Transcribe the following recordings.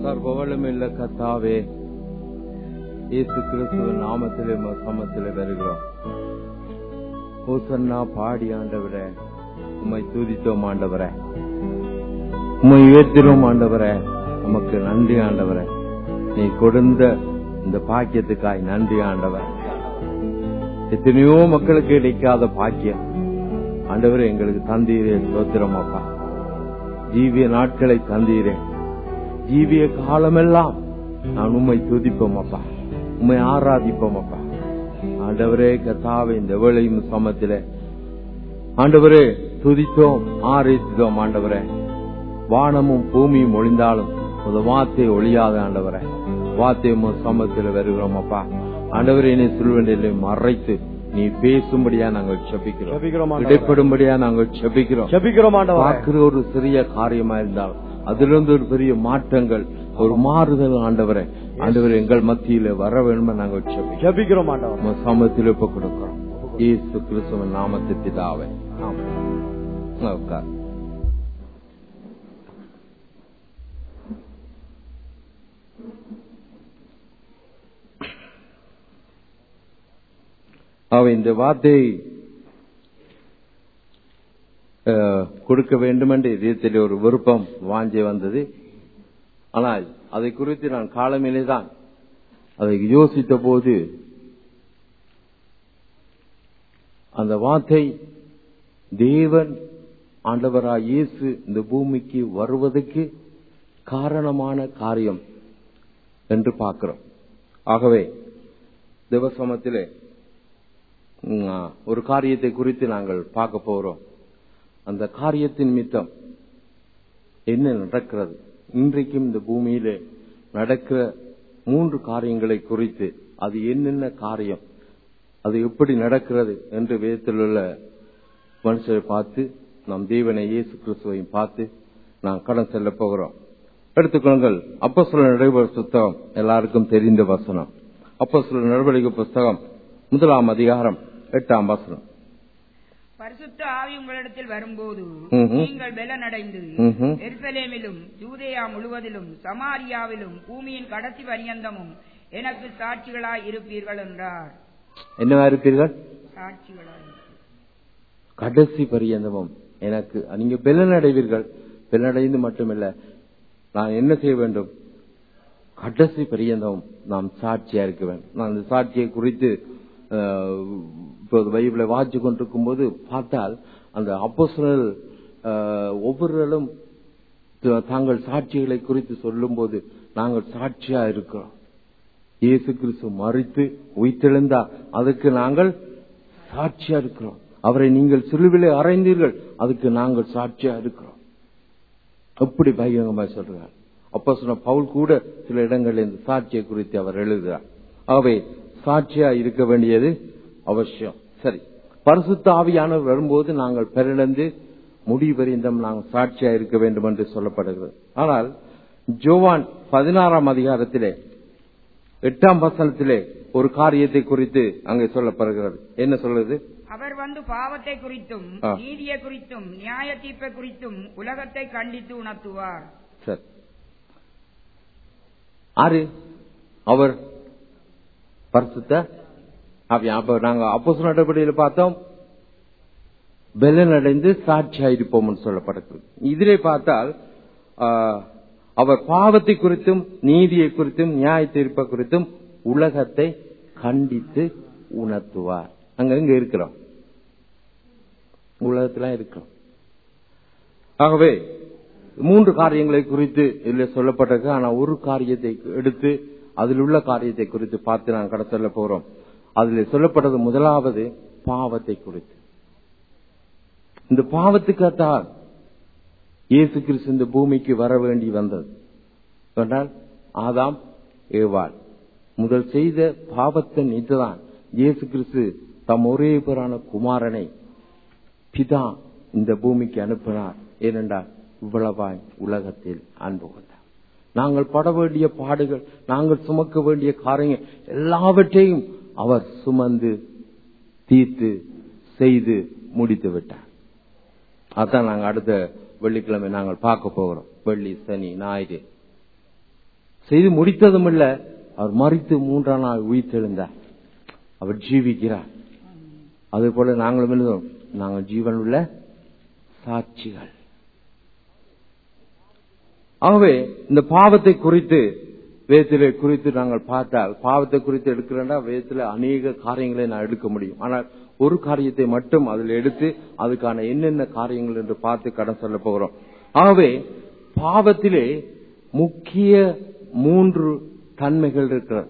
சர்வவளமில்ல கத்தாவே இயேசு கிறிஸ்துவின் நாமத்திலே உமது சமத்திலே வருகிறோம் ஓசன்னா பாடி ஆண்டவரே உம்மை துதித்தோம் ஆண்டவரே உம்மை உயர்த்தினோம் ஆண்டவரே உமக்கு நன்றி ஆண்டவரே நீ கொடுந்த இந்த பாக்கியத்துக்காய் நன்றி ஆண்டவர் எத்தனையோ மக்களுக்கு கிடைக்காத பாக்கியம் ஆண்டவரே எங்களுக்கு தந்தீரே சோத்திரம் அப்பா ஜீவிய நாட்களை தந்தீரே ஜீவிய காலமெல்லாம் நான் உண்மை துதிப்போம் அப்பா உண்மை ஆராதிப்போம் அப்பா ஆண்டவரே கத்தாவை இந்த வேளையும் சமத்திலே ஆண்டவரே துதித்தோம் ஆராதித்தோம் ஆண்டவரே வானமும் பூமியும் ஒளிந்தாலும் ஒரு வார்த்தை ஒளியாத ஆண்டவரே வார்த்தை சமத்தில் வருகிறோம் அப்பா ஆண்டவரே நீ சொல்வண்டிலே மறைத்து நீ பேசும்படியா நாங்கள் செபிக்கிறோம் ஜெபிக்கிறோம் ஆண்டவரே. இடைப்படும்படியா நாங்கள் செபிக்கிறோம் ஜெபிக்கிறோம் ஆண்டவரே பார்க்கிற ஒரு சிறிய காரியமா இருந்தால் அதிலிருந்து ஒரு பெரிய மாற்றங்கள் ஒரு மாறுதல் ஆண்டவரே ஆண்டவர் எங்கள் மத்தியில வர வேண்டும் நாங்கள் செபிக்கிறோம் ஜெபிக்கிறோம் ஆண்டவரே உமது சமத்தில் ஒப்புக் கொடுக்கிறோம் இயேசு கிறிஸ்துவின் நாமத்து பிதாவே ஆமென். உட்கார். அவ இந்த வார்த்தை அஹ், கொடுக்க வேண்டும் என்ற இதயத்தில் ஒரு விருப்பம் வாஞ்சி வந்தது ஆனால் அதை குறித்து நான் காலமிலே தான் அதை யோசித்த போது அந்த வார்த்தை தேவன் ஆண்டவராய் இயேசு இந்த பூமிக்கு வருவதற்கு காரணமான காரியம் என்று பார்க்கிறோம் ஆகவே தேவசமத்திலே ம், ஆ, ஒரு காரியத்தை குறித்து நாங்கள் பார்க்க போறோம் அந்த காரியத்தின் மித்தம் என்ன நடக்கிறது இன்றைக்கும் இந்த பூமியிலே நடக்கிற மூன்று காரியங்களை குறித்து அது என்னென்ன காரியம் அது எப்படி நடக்கிறது என்று வேதத்தில் உள்ள மனுஷரை பார்த்து நம் தேவனை இயேசு கிறிஸ்துவையும் பார்த்து நாம் கடன் செல்ல போகிறோம் எடுத்துக்கொள்ளுங்கள் அப்போ சொல்ல நடைபெற புத்தகம் எல்லாருக்கும் தெரிந்த வசனம் அப்போ சொல்ல நடவடிக்கை புஸ்தகம் முதலாம் அதிகாரம் எட்டாம் வசனம் பரிசுத்த ஆவி உங்களிடத்தில் வரும்போது ம்ஹும். நீங்கள் பலனடைந்து ம்ஹும். எருசலேமிலும் ஜூதேயா முழுவதிலும் சமாரியாவிலும் பூமியின் கடைசி பரியந்தமும் எனக்கு சாட்சிகளாய் இருப்பீர்கள் என்றார் என்னவா இருப்பீர்கள் சாட்சிகளாய் கடைசி பரியந்தமும் எனக்கு நீங்க பெலனடைவீர்கள் பெலனடைந்து மட்டுமில்ல நான் என்ன செய்ய வேண்டும் கடைசி பரியந்தம் நாம் சாட்சியா இருக்க வேண்டும் நான் அந்த சாட்சியை குறித்து அஹ், இப்போது பைபிளை வாசிச்சு கொண்டிருக்கும் போது பார்த்தால் அந்த அப்போஸ்தலர் அஹ், ஒவ்வொருவரும் த- தாங்கள் சாட்சிகளை குறித்து சொல்லும்போது நாங்கள் சாட்சியா இருக்கிறோம் இயேசு கிறிஸ்து மறித்து உயிர்த்தெழுந்தார் அதுக்கு நாங்கள் சாட்சியா இருக்கிறோம் அவரை நீங்கள் சிலுவிலே அறைந்தீர்கள் அதுக்கு நாங்கள் சாட்சியா இருக்கிறோம் எப்படி பகிரங்கமா சொல்றார் அப்போ சொன்ன பவுல் கூட சில இடங்களில் இந்த சாட்சியை குறித்து அவர் எழுதுகிறார் ஆகவே சாட்சியா இருக்க வேண்டியது அவசியம் சரி பரிசுத்த ஆவியானவர் வரும்போது நாங்கள் பெரிழந்து முடிவறிந்தம் நாங்கள் சாட்சியா இருக்க வேண்டும் என்று சொல்லப்படுகிறது ஆனால் ஜோவான் பதினாறாம் அதிகாரத்திலே எட்டாம் வசனத்திலே ஒரு காரியத்தை குறித்து அங்கே சொல்லப்படுகிறது என்ன சொல்லுது அவர் வந்து பாவத்தை குறித்தும் ஆ. நீதியை குறித்தும் நியாய தீர்ப்பை குறித்தும் உலகத்தை கண்டித்து உணர்த்துவார் சரி ஆறு அவர் பரிசுத்த ஆவி. அப்ப நாங்க அப்போ நடவடிக்கையில் பார்த்தோம் பெலனடைந்து சாட்சியாயிருப்போம் சொல்லப்படுகிறது இதிலே பார்த்தால் ஆ, அவர் பாவத்தை குறித்தும் நீதியை குறித்தும் நியாய தீர்ப்பை குறித்தும் உலகத்தை கண்டித்து உணர்த்துவார் அங்க இங்க இருக்கிறோம் உலகத்துல இருக்கிறோம் ஆகவே மூன்று காரியங்களை குறித்து இதில் சொல்லப்பட்டிருக்கு ஆனா ஒரு காரியத்தை எடுத்து அதில் உள்ள காரியத்தை குறித்து பார்த்து நான் கடத்தல போறோம் அதில் சொல்லப்பட்டது முதலாவது பாவத்தை குறித்து இந்த பாவத்துக்காகத்தான் இயேசு கிறிஸ்து இந்த பூமிக்கு வர வேண்டி வந்தது என்றால் ஆதாம் ஏவாள் முதல் செய்த பாவத்தின் இதுதான் இயேசு கிறிஸ்து தம் ஒரே பேரான குமாரனை பிதா இந்த பூமிக்கு அனுப்பினார் ஏனென்றால் இவ்வளவாய் உலகத்தில் அன்பு கொண்டார் நாங்கள் பட வேண்டிய பாடுகள் நாங்கள் சுமக்க வேண்டிய காரியங்கள் எல்லாவற்றையும் அவர் சுமந்து தீர்த்து செய்து முடித்து விட்டார் அதான் நாங்கள் அடுத்த வெள்ளிக்கிழமை நாங்கள் பார்க்க போகிறோம் வெள்ளி சனி ஞாயிறு செய்து முடித்ததும் இல்ல அவர் மறித்து மூன்றாம் நாள் உயிர்த்தெழுந்தார் அவர் ஜீவிக்கிறார் அதே போல நாங்களும் எழுதும் நாங்கள் ஜீவன் உள்ள சாட்சிகள் ஆகவே இந்த பாவத்தை குறித்து வேதத்திலே குறித்து நாங்கள் பார்த்தால் பாவத்தை குறித்து எடுக்கிறேன்னா வேதத்தில் அநேக காரியங்களை நான் எடுக்க முடியும் ஆனால் ஒரு காரியத்தை மட்டும் அதில் எடுத்து அதுக்கான என்னென்ன காரியங்கள் என்று பார்த்து கடன் சொல்ல போகிறோம் ஆகவே பாவத்திலே முக்கிய மூன்று தன்மைகள் இருக்கிறது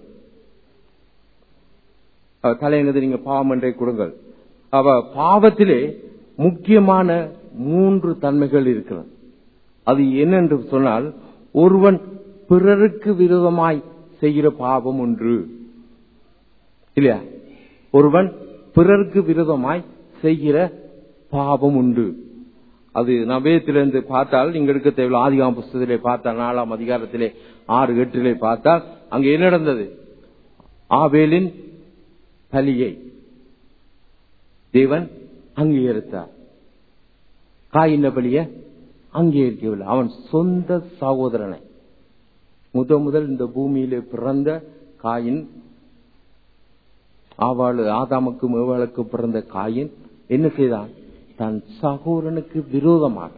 அஹ் தலையங்கத்தை நீங்க பாவம் என்றே கொடுங்கள் அவ பாவத்திலே முக்கியமான மூன்று தன்மைகள் இருக்கிறது அது என்னென்று சொன்னால் ஒருவன் பிறருக்கு விரோதமாய் செய்கிற பாவம் ஒன்று இல்லையா ஒருவன் பிறருக்கு விரோதமாய் செய்கிற பாவம் உண்டு அது நான் வேதத்திலிருந்து பார்த்தால் நீங்க எடுக்க தேவையில்லை ஆதிகாம் புஸ்தகத்திலே பார்த்தால் நாலாம் அதிகாரத்திலே ஆறு எட்டிலே பார்த்தால் அங்க என்ன நடந்தது ஆவேலின் பலியை தேவன் அங்கீகரித்தார் காயின பலிய அங்கீகரிக்கவில்லை அவன் சொந்த சகோதரனை முத முதல் இந்த பூமியிலே பிறந்த காயின் ஆவாள் ஆதாமுக்கும் ஏவாளுக்கு பிறந்த காயின் என்ன செய்தான் தன் சகோதரனுக்கு விரோதமாக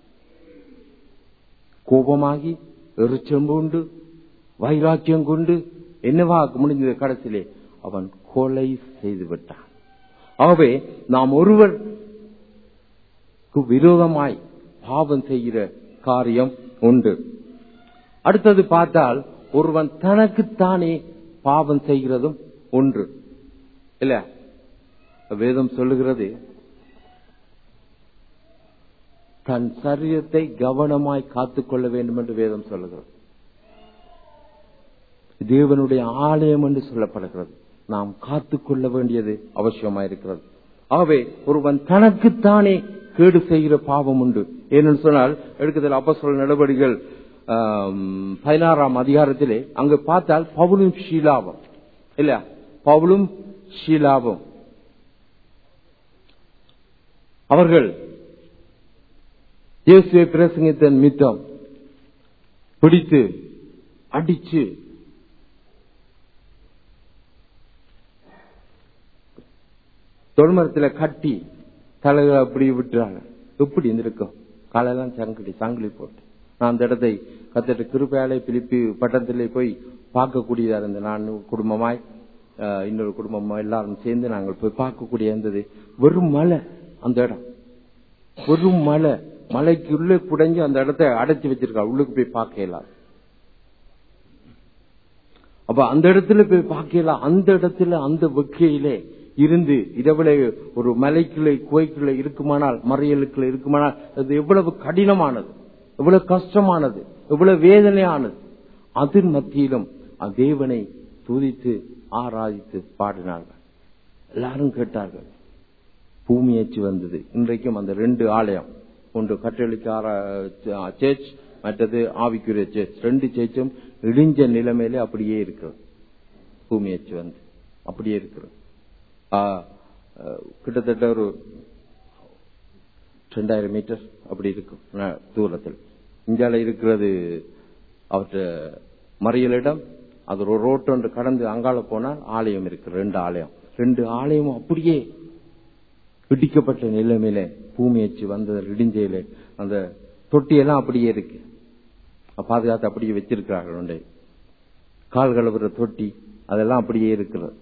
கோபமாகி எரிச்சம் கொண்டு வைராக்கியம் கொண்டு என்னவா முடிஞ்சது கடைசியிலே அவன் கொலை செய்து விட்டான் ஆகவே நாம் ஒருவர் விரோதமாய் பாவம் செய்கிற காரியம் உண்டு அடுத்தது பார்த்தால் ஒருவன் தனக்குத்தானே பாவம் செய்கிறதும் ஒன்று இல்ல வேதம் சொல்லுகிறது தன் சரீரத்தை கவனமாய் காத்துக்கொள்ள வேண்டும் என்று வேதம் சொல்லுகிறது தேவனுடைய ஆலயம் என்று சொல்லப்படுகிறது நாம் காத்துக்கொள்ள வேண்டியது அவசியமாயிருக்கிறது ஆகவே ஒருவன் தனக்குத்தானே கேடு செய்கிற பாவம் உண்டு ஏனென்று சொன்னால் எடுக்கத்தில் அப்ப சொல்ல நடவடிக்கைகள் பதினாறாம் அதிகாரத்திலே அங்கு பார்த்தால் பவுலும் ஷீலாபம் இல்ல பவுலும் ஷீலாபம் அவர்கள் இயேசுவை பிரசங்கித்த மித்தம் பிடித்து அடிச்சு தொழுமரத்தில் கட்டி தலைகளை அப்படி விட்டுறாங்க எப்படி இருந்திருக்கும் காலையெல்லாம் சங்கிலி சங்கிலி போட்டு நான் அந்த இடத்தை கத்திட்ட கிருப்பையாலே பிலிப்பி பட்டத்திலே போய் பார்க்கக்கூடியதா இருந்த நான் குடும்பமாய் இன்னொரு குடும்பமா எல்லாரும் சேர்ந்து நாங்கள் போய் பார்க்கக்கூடிய இருந்தது வெறும் மலை அந்த இடம் வெறும் மலை மலைக்கு உள்ளே குடைஞ்சு அந்த இடத்தை அடைச்சி வச்சிருக்கா உள்ளுக்கு போய் பார்க்கலாம் அப்ப அந்த இடத்துல போய் பார்க்கலாம் அந்த இடத்துல அந்த வெக்கையிலே இருந்து இதவிட ஒரு மலைக்குள்ள குவைக்குள்ள இருக்குமானால் மறியலுக்குள்ள இருக்குமானால் அது எவ்வளவு கடினமானது எவ்வளவு கஷ்டமானது எவ்வளவு வேதனையானது அதன் மத்தியிலும் தேவனை துதித்து ஆராதித்து பாடினார்கள் எல்லாரும் கேட்டார்கள் பூமியச்சு வந்தது இன்றைக்கும் அந்த ரெண்டு ஆலயம் ஒன்று கற்றளிக்கார சேர்ச் மற்றது ஆவிக்குரிய சேர்ச் ரெண்டு சேர்ச்சும் இடிஞ்ச நிலைமையிலே அப்படியே இருக்கிறது பூமியச்சு வந்து அப்படியே இருக்கிறது கிட்டத்தட்ட ஒரு ரெண்டாயிரம் மீட்டர் அப்படி இருக்கும் தூரத்தில் இந்தியால இருக்கிறது அவற்ற மறியலிடம் அது ஒரு ரோட்டு ஒன்று கடந்து அங்கால போனால் ஆலயம் இருக்கு ரெண்டு ஆலயம் ரெண்டு ஆலயமும் அப்படியே இடிக்கப்பட்ட நிலைமையில பூமி வச்சு வந்த இடிஞ்சையில அந்த தொட்டியெல்லாம் அப்படியே இருக்கு பாதுகாத்து அப்படியே வச்சிருக்கிறார்கள் கால் கழுவுற தொட்டி அதெல்லாம் அப்படியே இருக்கிறது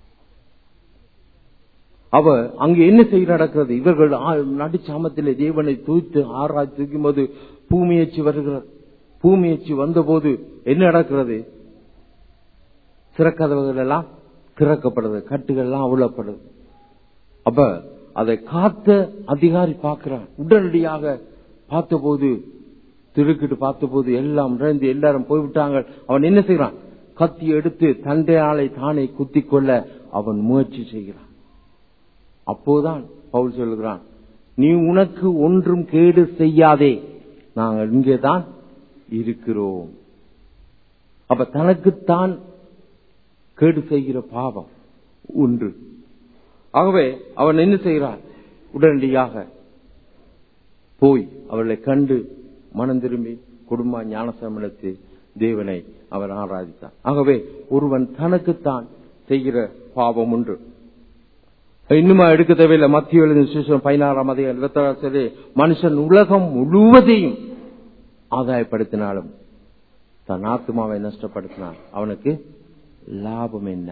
அவ அங்கு என்ன செய்ய நடக்கிறது இவர்கள் நடிச்சாமத்திலே தேவனை தூத்து ஆராய் தூக்கும் போது பூமியச்சு வருகிறது பூமியச்சு வந்தபோது என்ன நடக்கிறது சிறக்கதவுகள் எல்லாம் திறக்கப்படுது கட்டுகள் எல்லாம் அவுளப்படுது அப்ப அதை காத்த அதிகாரி பார்க்கிறான் உடனடியாக பார்த்தபோது திருக்கிட்டு பார்த்தபோது எல்லாம் இழந்து எல்லாரும் போய்விட்டாங்க அவன் என்ன செய்யறான் கத்தி எடுத்து தண்டையாலை தானே குத்தி கொள்ள அவன் முயற்சி செய்கிறான் அப்போதான் பவுல் சொல்லுகிறான் நீ உனக்கு ஒன்றும் கேடு செய்யாதே நாங்கள் இங்கேதான் இருக்கிறோம் அப்ப தனக்குத்தான் கேடு செய்கிற பாவம் ஒன்று ஆகவே அவன் என்ன செய்கிறான் உடனடியாக போய் அவளை கண்டு மனம் திரும்பி குடும்ப ஞானசம் எடுத்து தேவனை அவர் ஆராதித்தார் ஆகவே ஒருவன் தனக்குத்தான் செய்கிற பாவம் உண்டு இன்னுமா எடுக்க தேவையில்லை மத்திய எழுதின சுவிசேஷம் பதினாறாம் அதிகாரம் இருபத்தாறாம் சொல்லி மனுஷன் உலகம் முழுவதையும் ஆதாயப்படுத்தினாலும் தன் ஆத்மாவை நஷ்டப்படுத்தினான் அவனுக்கு லாபம் என்ன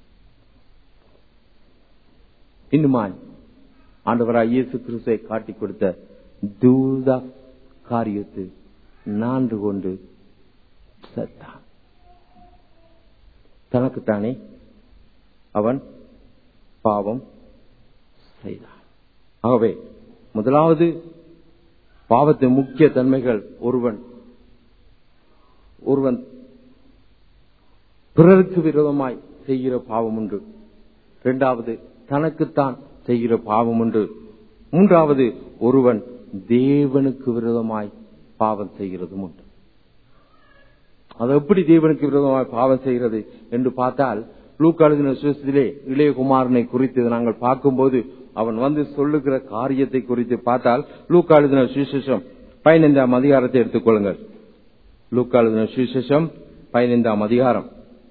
இன்னுமாய் ஆண்டவராய் இயேசு கிறிஸ்துவை காட்டிக் கொடுத்த தூதா காரியத்து நான்கு கொண்டு செத்தான் தனக்குத்தானே அவன் பாவம் செய்தான் ஆகவே முதலாவது பாவத்தின் முக்கிய தன்மைகள் ஒருவன் ஒருவன் பிறருக்கு விரோதமாய் செய்கிற பாவம் உண்டு இரண்டாவது தனக்குத்தான் செய்கிற பாவம் உண்டு மூன்றாவது ஒருவன் தேவனுக்கு விரோதமாய் பாவம் செய்கிறதும் உண்டு அது எப்படி தேவனுக்கு விரோதமாய் பாவம் செய்கிறது என்று பார்த்தால் லூக்காளுதின சுவிசத்திலே இளையகுமாரனை குறித்து நாங்கள் பார்க்கும்போது அவன் வந்து சொல்லுகிற காரியத்தை குறித்து பார்த்தால் லூக்காளுதின சுவிசேஷம் பதினைந்தாம் அதிகாரத்தை எடுத்துக்கொள்ளுங்கள் லூக்காளுதின சுவிசேஷம் பதினைந்தாம் அதிகாரம்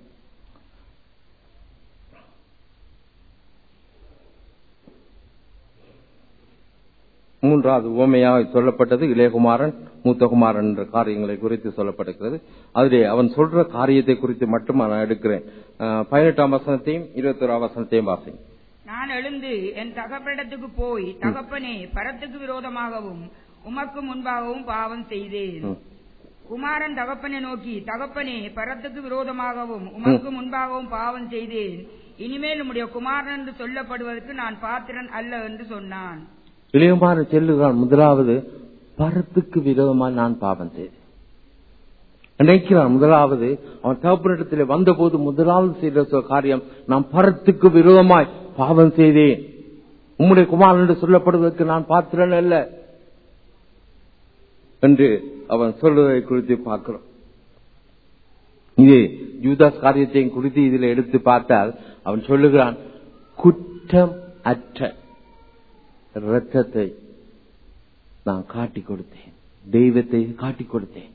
மூன்றாவது உவமையாக சொல்லப்பட்டது இளையகுமாரன் மூத்தகுமாரன் என்ற காரியங்களை குறித்து சொல்லப்பட்டிருக்கிறது அதிலே அவன் சொல்ற காரியத்தை குறித்து மட்டும் நான் எடுக்கிறேன் அஹ், பதினெட்டாம் வசனத்தையும் இருபத்தோராம் வசனத்தையும் வாசி நான் எழுந்து என் தகப்பனிடத்துக்கு போய் தகப்பனே பரத்துக்கு விரோதமாகவும் உமக்கு முன்பாகவும் பாவம் செய்தேன் ம். குமாரன் தகப்பனை நோக்கி தகப்பனே பரத்துக்கு விரோதமாகவும் உமக்கு முன்பாகவும் பாவம் செய்தேன் இனிமேல் உம்முடைய குமாரன் என்று சொல்லப்படுவதற்கு நான் பாத்திரன் அல்ல என்று சொன்னான் இளையகுமாரன் செல்லுகிறான் முதலாவது பரத்துக்கு விரோதமாக நான் பாவம் செய்தேன் நினைக்கிறான் முதலாவது அவன் தகப்பனிடத்திலே வந்தபோது முதலாவது செய்த சொ- காரியம் நான் பரத்துக்கு விரோதமாய் பாவம் செய்தேன் உம்முடைய குமாரன் என்று சொல்லப்படுவதற்கு நான் பாத்திரன் அல்ல என்று அவன் சொல்வதை குறித்து பார்க்கிறோம் இது யூதாஸ் காரியத்தையும் குறித்து இதில் எடுத்து பார்த்தால் அவன் சொல்லுகிறான் குற்றம் அற்ற இரத்தத்தை நான் காட்டிக் கொடுத்தேன் தெய்வத்தை காட்டிக் கொடுத்தேன்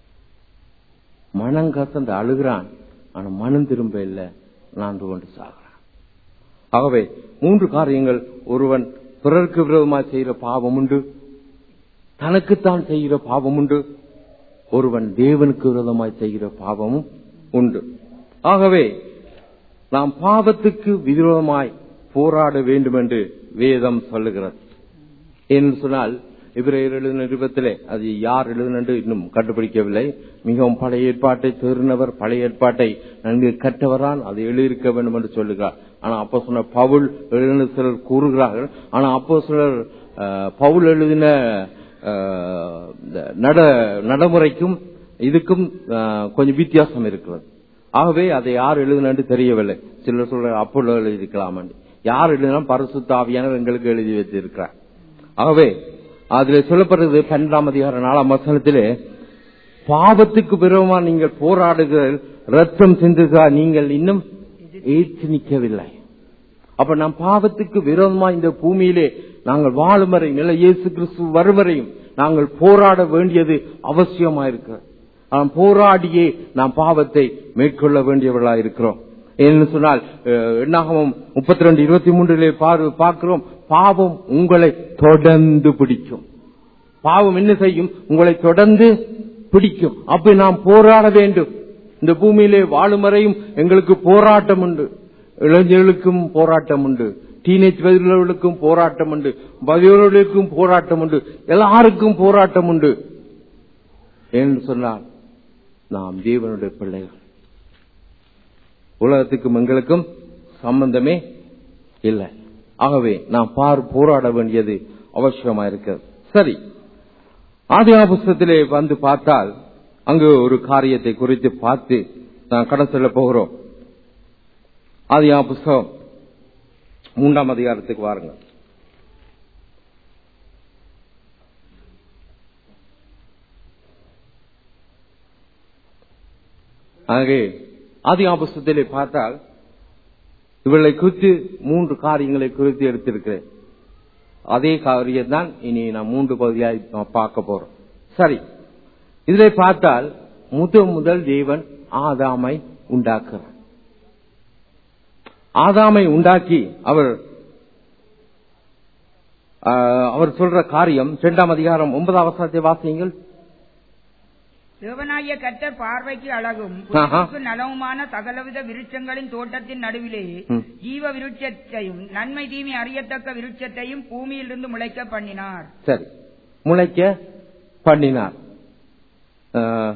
மனம் கசந்து அழுகிறான் ஆனா மனம் திரும்ப இல்லை நான் கொண்டு சாகிறான் ஆகவே மூன்று காரியங்கள் ஒருவன் பிறருக்கு விரோதமாக செய்கிற பாவம் உண்டு தனக்குத்தான் செய்கிற பாவம் உண்டு ஒருவன் தேவனுக்கு விரோதமாய் செய்கிற பாவமும் உண்டு ஆகவே நாம் பாவத்துக்கு விரோதமாய் போராட வேண்டும் என்று வேதம் சொல்லுகிறது என்று சொன்னால் இவரையர் எழுதின நிருபத்திலே அது யார் எழுதினு இன்னும் கண்டுபிடிக்கவில்லை மிகவும் பழைய ஏற்பாட்டை தேறினவர் பழைய ஏற்பாட்டை நன்கு கற்றவரான் அது எழுதியிருக்க வேண்டும் என்று சொல்லுகிறார் ஆனா அப்போ சொன்ன பவுல் எழுதின சிலர் கூறுகிறார்கள் ஆனா அப்போ சிலர் பவுல் எழுதின அஹ், இந்த நட நடைமுறைக்கும் இதுக்கும் அஹ், கொஞ்சம் வித்தியாசம் இருக்கிறது ஆகவே அதை யார் எழுதினு தெரியவில்லை சிலர் சொல்ற அப்போ எழுதியிருக்கலாம் யார் எழுதினா பரிசுத்த ஆவியானவர் எங்களுக்கு எழுதி வைத்திருக்கிறார் ஆகவே அதில் சொல்லப்படுறது பன்னெண்டாம் அதிகார நாலாம் வசனத்திலே பாவத்துக்கு விரோதமா நீங்கள் போராடுகிற ரத்தம் சிந்துகா நீங்கள் இன்னும் ஏற்று நிற்கவில்லை அப்ப நாம் பாவத்துக்கு விரோதமா இந்த பூமியிலே நாங்கள் வாழும் வரை நில இயேசு கிறிஸ்து வரும் வரையும் நாங்கள் போராட வேண்டியது அவசியமா இருக்கு நாம் போராடியே நாம் பாவத்தை மேற்கொள்ள வேண்டியவர்களா இருக்கிறோம் ஏன்னு சொன்னால் அஹ், எண்ணாகமம் முப்பத்தி ரெண்டு இருபத்தி மூன்றிலே பார்க்கிறோம் பாவம் உங்களை தொடர்ந்து பிடிக்கும் பாவம் என்ன செய்யும் உங்களை தொடர்ந்து பிடிக்கும் அப்ப நாம் போராட வேண்டும் இந்த பூமியிலே வாழும் வரையும் எங்களுக்கு போராட்டம் உண்டு இளைஞர்களுக்கும் போராட்டம் உண்டு டீனேஜ் வயதுள்ளவர்களுக்கும் போராட்டம் உண்டு வயோர்களுக்கும் போராட்டம் உண்டு எல்லாருக்கும் போராட்டம் உண்டு என்று சொன்னால் நாம் தேவனுடைய பிள்ளைகள் உலகத்துக்கும் எங்களுக்கும் சம்பந்தமே இல்லை ஆகவே நாம் பார் போராட வேண்டியது அவசியமா இருக்கிறது சரி ஆதி புஸ்தகத்திலே வந்து பார்த்தால் அங்கு ஒரு காரியத்தை குறித்து பார்த்து நான் கடன் செல்ல போகிறோம் ஆதி புஸ்தகம் மூன்றாம் அதிகாரத்துக்கு வாருங்க ஆகவே ஆதி புஸ்தகத்திலே பார்த்தால் இவர்களை குறித்து மூன்று காரியங்களை குறித்து எடுத்திருக்கிறேன் அதே காரியம் தான் இனி நாம் மூன்று பகுதியாக பார்க்க போறோம் சரி இதில் பார்த்தால் முதல் முதல் தேவன் ஆதாமை உண்டாக்குறார் ஆதாமை உண்டாக்கி அவர் ஆஹ், அவர் சொல்ற காரியம் இரண்டாம் அதிகாரம் ஒன்பதாம் வசனத்தை வாசியுங்கள் தேவனாகிய கர்த்தர் பார்வைக்கு அழகும் ஆஹா. புத்திக்கு நலவுமான சகலவித விருட்சங்களின் தோட்டத்தின் நடுவிலே ம். ஜீவ விருட்சத்தையும் நன்மை தீமை அறியத்தக்க விருட்சத்தையும் பூமியிலிருந்து முளைக்க பண்ணினார் சரி முளைக்க பண்ணினார் ஆஹ்,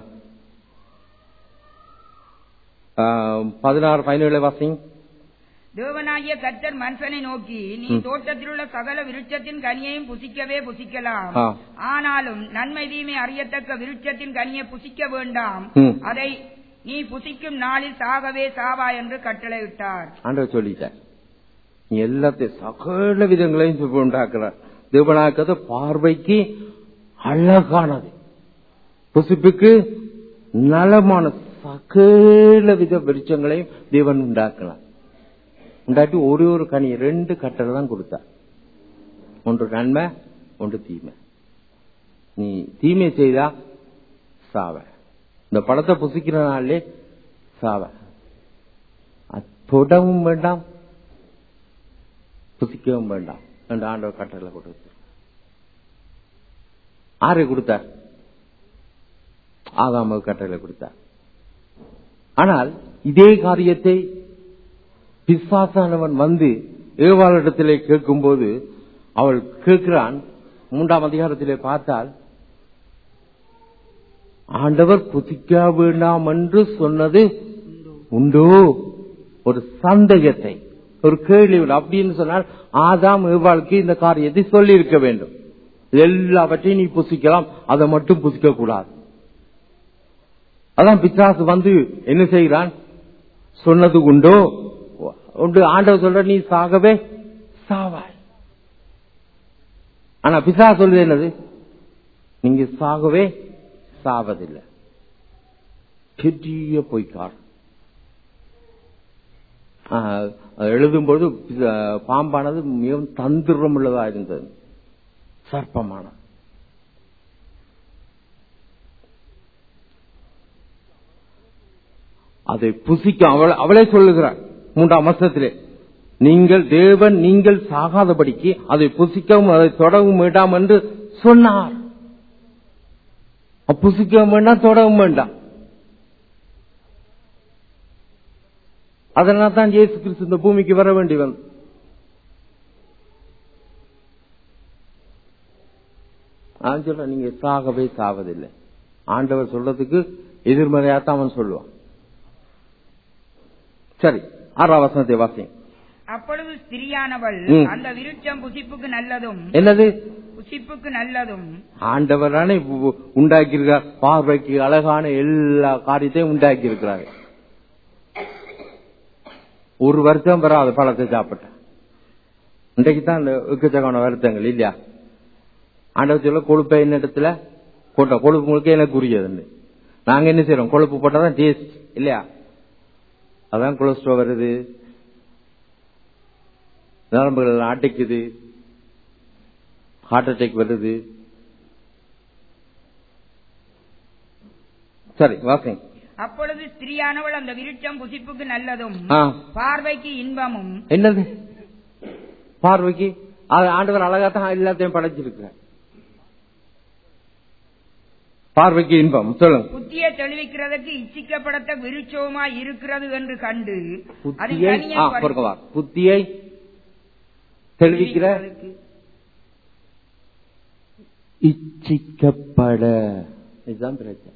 ஆஹ், பதினாறு பதினேழு வாசிங்க தேவனாகிய கர்த்தர் மனுஷனை நோக்கி நீ ம். தோட்டத்தில் உள்ள சகல விருட்சத்தின் கனியையும் புசிக்கவே புசிக்கலாம் ஆ. ஆனாலும் நன்மை தீமை அறியத்தக்க விருட்சத்தின் கனியை புசிக்க வேண்டாம் ம். அதை நீ புசிக்கும் நாளில் சாகவே சாவா என்று கட்டளையிட்டார் ஆண்டவர் சொல்லிட்டார் நீ எல்லாத்தையும் சகல விதங்களையும் சுப உண்டாக்குறார் தேவனாக்கத பார்வைக்கு அழகானது புசிப்புக்கு நலமான சகல வித விருட்சங்களையும் தேவன் உண்டாக்கலாம் உண்டாட்டி ஒரு ஒரு கனி ரெண்டு கட்டளை தான் கொடுத்தார் ஒன்று நன்மை ஒன்று தீமை நீ தீமை செய்தா சாவ இந்த பழத்தை புசிக்கிற நாள்லே சாவ அது தொடவும் வேண்டாம் புசிக்கவும் வேண்டாம் என்று ஆண்டவர் கட்டளை கொடுத்தார் ஆரை கொடுத்தார் ஆதாமுக்கு கட்டளை கொடுத்தார் ஆனால் இதே காரியத்தை பிசாசானவன் வந்து ஏவாளிடத்திலே கேட்கும்போது அவள் கேட்கிறான் மூன்றாம் அதிகாரத்திலே பார்த்தால் ஆண்டவர் புசிக்க வேண்டாம் என்று சொன்னது உண்டோ ஒரு சந்தேகத்தை ஒரு கேள்வி உண்டு. அப்படின்னு சொன்னால் ஆதாம் ஏவாளுக்கு இந்த காரியத்தை சொல்லி இருக்க வேண்டும் எல்லாவற்றையும் நீ புசிக்கலாம் அதை மட்டும் புசிக்க கூடாது அதான் பிசாசு வந்து என்ன செய்கிறான் சொன்னது உண்டோ உண்டு ஆண்டவர் சொல்ற நீ சாகவே சாவாய் ஆனா பிசா சொல்றது என்னது நீங்க சாகவே சாவதில்லை பெரிய பொய்க்கார் எழுதும்போது பிசா- பாம்பானது மிகவும் தந்திரம் உள்ளதா இருந்தது சர்ப்பமான அதை புசிக்க அவள் அவளே சொல்லுகிறாள் மூன்றாம் வருஷத்திலே நீங்கள் தேவன் நீங்கள் சாகாதபடிக்கு அதை புசிக்கவும் அதை தொடவும் வேண்டாம் என்று சொன்னார் அப்ப புசிக்கவும் வேண்டாம் தொடவும் வேண்டாம் அதனால தான் இயேசு கிறிஸ்து இந்த பூமிக்கு வர வேண்டி வந்து நான் சொல்றேன் நீங்க சாகவே சாவதில்லை ஆண்டவர் சொல்றதுக்கு எதிர்மறையாத்தான் அவன் சொல்லுவான் சரி ஆறாம் வசனத்தை வாசிங்க அப்பொழுது ஸ்திரியானவள் ம். அந்த விருட்சம் புசிப்புக்கு நல்லதும் என்னது புசிப்புக்கு நல்லதும் ஆண்டவரானே உண்டாக்கி இருக்கிறார் பார்வைக்கு அழகான எல்லா காரியத்தையும் உண்டாக்கி இருக்கிறார் ஒரு வருஷம் வராது பழத்தை சாப்பிட்டேன் இன்றைக்கு தான் இந்த எக்கச்சக்கான வருத்தங்கள் இல்லையா ஆண்டவர் சொல்ல கொழுப்பை என்ன இடத்துல போட்டோம் கொழுப்பு முழுக்க எனக்கு உரியதுன்னு நாங்க என்ன செய்யறோம் கொழுப்பு போட்டாதான் டேஸ்ட் இல்லையா அதான் கொலஸ்ட்ரால் வருது நரம்புகள் எல்லாம் அடைக்குது ஹார்ட் அட்டாக் வருது சரி வாசிங்க அப்பொழுது ஸ்திரியானவள் அந்த விருட்சம் புசிப்புக்கு நல்லதும் ஆ, பார்வைக்கு இன்பமும் என்னது பார்வைக்கு அது ஆண்டவர் அழகாத்தான் எல்லாத்தையும் படைச்சிருக்கிறார் பார்வைக்கு இன்பம் சொல்லுங்க புத்தியை தெளிவிக்கிறதுக்கு இச்சிக்கப்படத்த விருட்சமாய் இருக்கிறது என்று கண்டு அது புத்தியை கனியை ஆ, பறி- பொறுங்க வா. புத்தியை தெளிவிக்கிற இச்சிக்கப்பட இதுதான் பிரச்சனை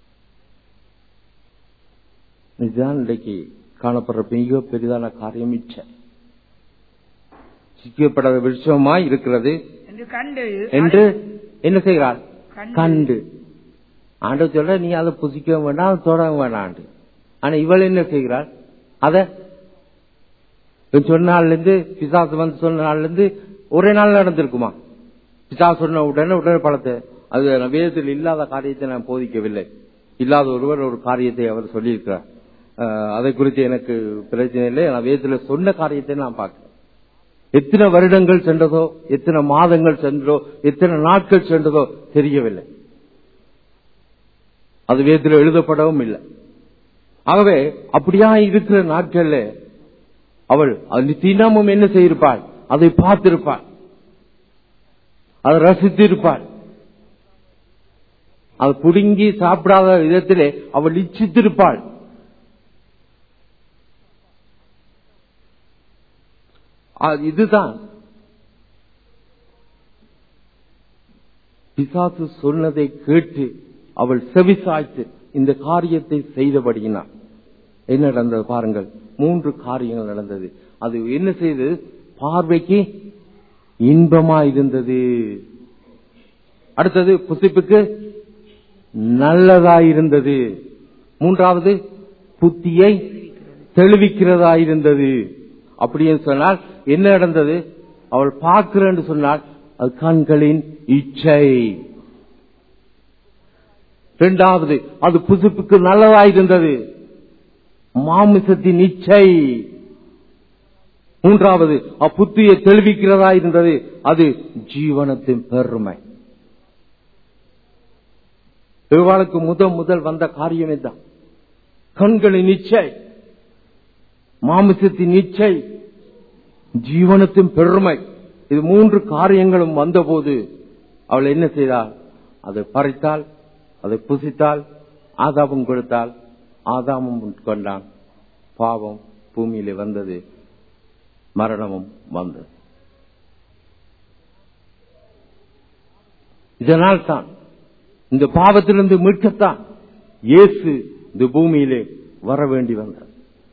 இதுதான் இன்றைக்கு காணப்படுற மிக பெரிதான காரியம் இச்சை சிக்கப்படாத விஷயமாய் இருக்கிறது என்று கண்டு என்று என்ன செய்கிறார் கண்டு. கண்டு ஆண்டவர் சொல்ற நீ அதை புசிக்க வேண்டாம் அதை தொட வேண்டாம் ஆனா இவள் என்ன செய்கிறாள் அத இவன் சொன்ன நாள்ல இருந்து பிசாசு வந்து சொன்ன நாள்ல இருந்து ஒரே நாள் நடந்திருக்குமா பிசாசு சொன்ன உடனே உடனே பழத்தை அது நான் வேதத்தில் இல்லாத காரியத்தை நான் போதிக்கவில்லை இல்லாத ஒருவர் ஒரு காரியத்தை அவர் சொல்லியிருக்கிறார் அஹ், அதை குறித்து எனக்கு பிரச்சனை இல்லை நான் வேதத்தில் சொன்ன காரியத்தை நான் பார்க்கிறேன் எத்தனை வருடங்கள் சென்றதோ எத்தனை மாதங்கள் சென்றதோ எத்தனை நாட்கள் சென்றதோ தெரியவில்லை அது வேதத்தில் எழுதப்படவும் இல்லை ஆகவே அப்படியா இருக்கிற நாட்கள்ல அவள் அது தினமும் என்ன செய்திருப்பாள் அதை பார்த்திருப்பாள் அதை ரசித்திருப்பாள் அது புடுங்கி சாப்பிடாத விதத்திலே அவள் இச்சித்திருப்பாள் அது- இதுதான் பிசாசு சொன்னதை கேட்டு அவள் செவிசாய்த்து இந்த காரியத்தை செய்தபடியினார் என்ன நடந்தது பாருங்கள் மூன்று காரியங்கள் நடந்தது அது என்ன செய்தது பார்வைக்கு இன்பமா இருந்தது அடுத்தது புசிப்புக்கு நல்லதா இருந்தது மூன்றாவது புத்தியை தெளிவிக்கிறதா இருந்தது அப்படின்னு சொன்னால் என்ன நடந்தது அவள் பார்க்கிறேன்னு சொன்னால் அது கண்களின் இச்சை இரண்டாவது அது புசிப்புக்கு நல்லதா இருந்தது மாமிசத்தின் இச்சை மூன்றாவது அப்புத்தியை தெளிவிக்கிறதா இருந்தது அது ஜீவனத்தின் பெருமை இவாளுக்கு முதல் முதல் வந்த காரியமே தான் கண்களின் இச்சை மாமிசத்தின் இச்சை ஜீவனத்தின் பெருமை இது மூன்று காரியங்களும் வந்தபோது அவள் என்ன செய்தாள் அதை பறித்தாள் அதை புசித்தாள் ஆதாபம் கொடுத்தாள் ஆதாமும் கொண்டான் பாவம் பூமியிலே வந்தது மரணமும் வந்தது இதனால் தான் இந்த பாவத்திலிருந்து மீட்கத்தான் இயேசு இந்த பூமியிலே வர வேண்டி வந்தார்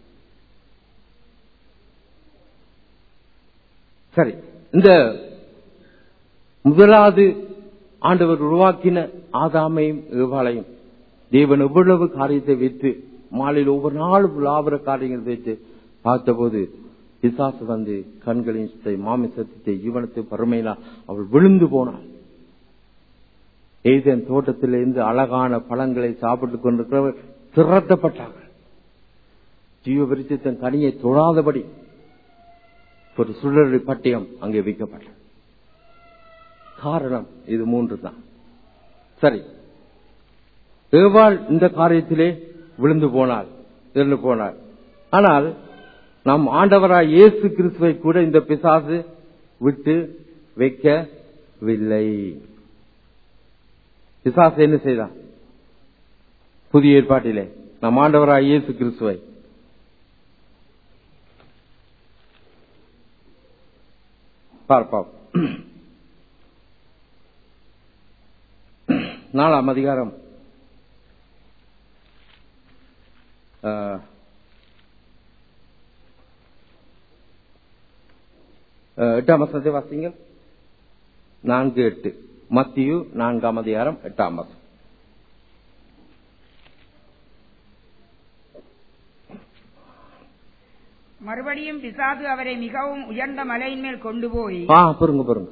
சரி இந்த முதலாவது ஆண்டவர் உருவாக்கின ஆதாமையும் ஏவாளையும் தேவன் எவ்வளவு காரியத்தை வைத்து மாலையில் ஒவ்வொரு நாளும் லாபர காரியங்கள் வைத்து பார்த்தபோது பிசாசு வந்து கண்களின் சித்தை, மாமிசத்தை ஜீவனத்தை பருமையினால் அவள் விழுந்து போனாள் ஏதேன் தோட்டத்திலிருந்து அழகான பழங்களை சாப்பிட்டுக் கொண்டிருக்கிறவர் திரட்டப்பட்டார்கள் ஜீவ விருச்சத்தின் கனியை தொழாதபடி ஒரு சுழறி பட்டியம் அங்கே வைக்கப்பட்டது காரணம் இது மூன்று தான் சரி ஏவாள் இந்த காரியத்திலே விழுந்து போனாள் இறந்து போனாள் ஆனால் நம் ஆண்டவராய் இயேசு கிறிஸ்துவை கூட இந்த பிசாசு விட்டு வைக்கவில்லை பிசாசு என்ன செய்தான் புதிய ஏற்பாட்டிலே நம் ஆண்டவராய் இயேசு கிறிஸ்துவை பார்ப்போம் நாலாம் அதிகாரம் அஹ், அஹ், எட்டாம் வசனத்தை வாசிங்க நான்கு எட்டு மத்தியு நான்காம் அதிகாரம் எட்டாம் வசனம் மறுபடியும் பிசாசு அவரை மிகவும் உயர்ந்த மலையின் மேல் கொண்டு போய் ஆ பொறுங்க பொறுங்க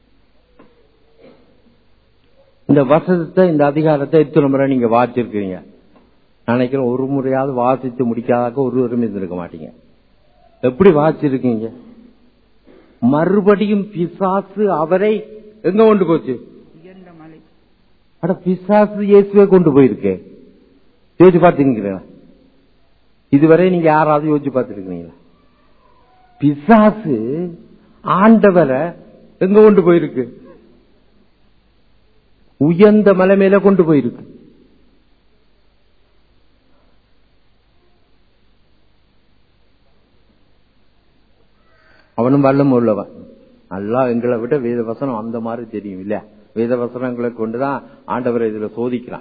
இந்த வசனத்தை இந்த அதிகாரத்தை எத்தனை முறை நீங்க வாசிச்சிருக்கீங்க நினைக்கிறேன் ஒரு முறையாவது வாசித்து முடிக்காதாக்க ஒருவரும் இருந்திருக்க மாட்டீங்க எப்படி வாசிச்சிருக்கீங்க மறுபடியும் பிசாசு அவரை எங்க கொண்டு போச்சு உயர்ந்த மலை அட பிசாசு இயேசுவே கொண்டு போயிருக்கே யோசிச்சு பார்த்துக்கிறீங்களா இதுவரை நீங்க யாராவது யோசிச்சு பார்த்துருக்கீங்களா பிசாசு ஆண்டவரை எங்க கொண்டு போயிருக்கு உயர்ந்த மலை மேல கொண்டு போயிருக்கு அவனும் வல்லம் உள்ளவன் அல்லா எங்களை விட வேத வசனம் அந்த மாதிரி தெரியும் இல்ல வேத வசனங்களை கொண்டுதான் ஆண்டவரை இதுல சோதிக்கிறான்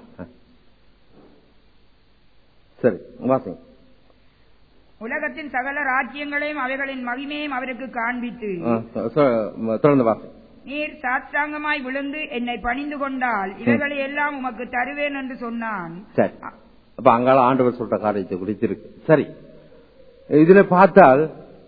சரி வாசிங்க உலகத்தின் சகல ராஜ்யங்களையும் அவைகளின் மகிமையும் அவருக்கு காண்பித்து ஆ, சொ- சொ- தொடர்ந்து வாசி நீர் சாத்தாங்கமாய் விழுந்து என்னை பணிந்து கொண்டால் இவைகளை எல்லாம் உமக்கு தருவேன் என்று சொன்னான் சரி அப்ப அங்கால ஆண்டவர் சொல்ற காரியத்தை குறித்து இருக்கு சரி இதுல பார்த்தால்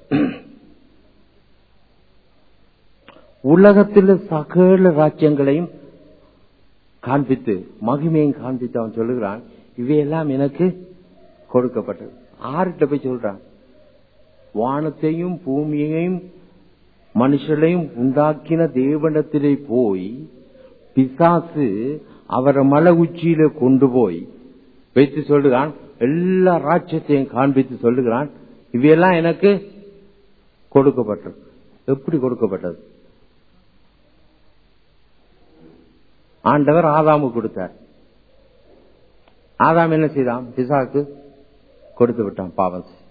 உலகத்தில் சகல ராஜ்யங்களையும் காண்பித்து மகிமையும் காண்பித்து அவன் சொல்லுகிறான் இவையெல்லாம் எனக்கு கொடுக்கப்பட்டது ஆர்கிட்ட போய் சொல்றான் வானத்தையும் பூமியையும் மனுஷரையும் உண்டாக்கின தேவனத்திலே போய் பிசாசு அவரை மலை உச்சியில கொண்டு போய் வைத்து சொல்லுகிறான் எல்லா ராஜ்யத்தையும் காண்பித்து சொல்லுகிறான் இவையெல்லாம் எனக்கு கொடுக்கப்பட்டது எப்படி கொடுக்கப்பட்டது ஆண்டவர் ஆதாமு கொடுத்தார் ஆதாம் என்ன செய்தான் பிசாக்கு கொடுத்து விட்டான் பாவம் செய்து.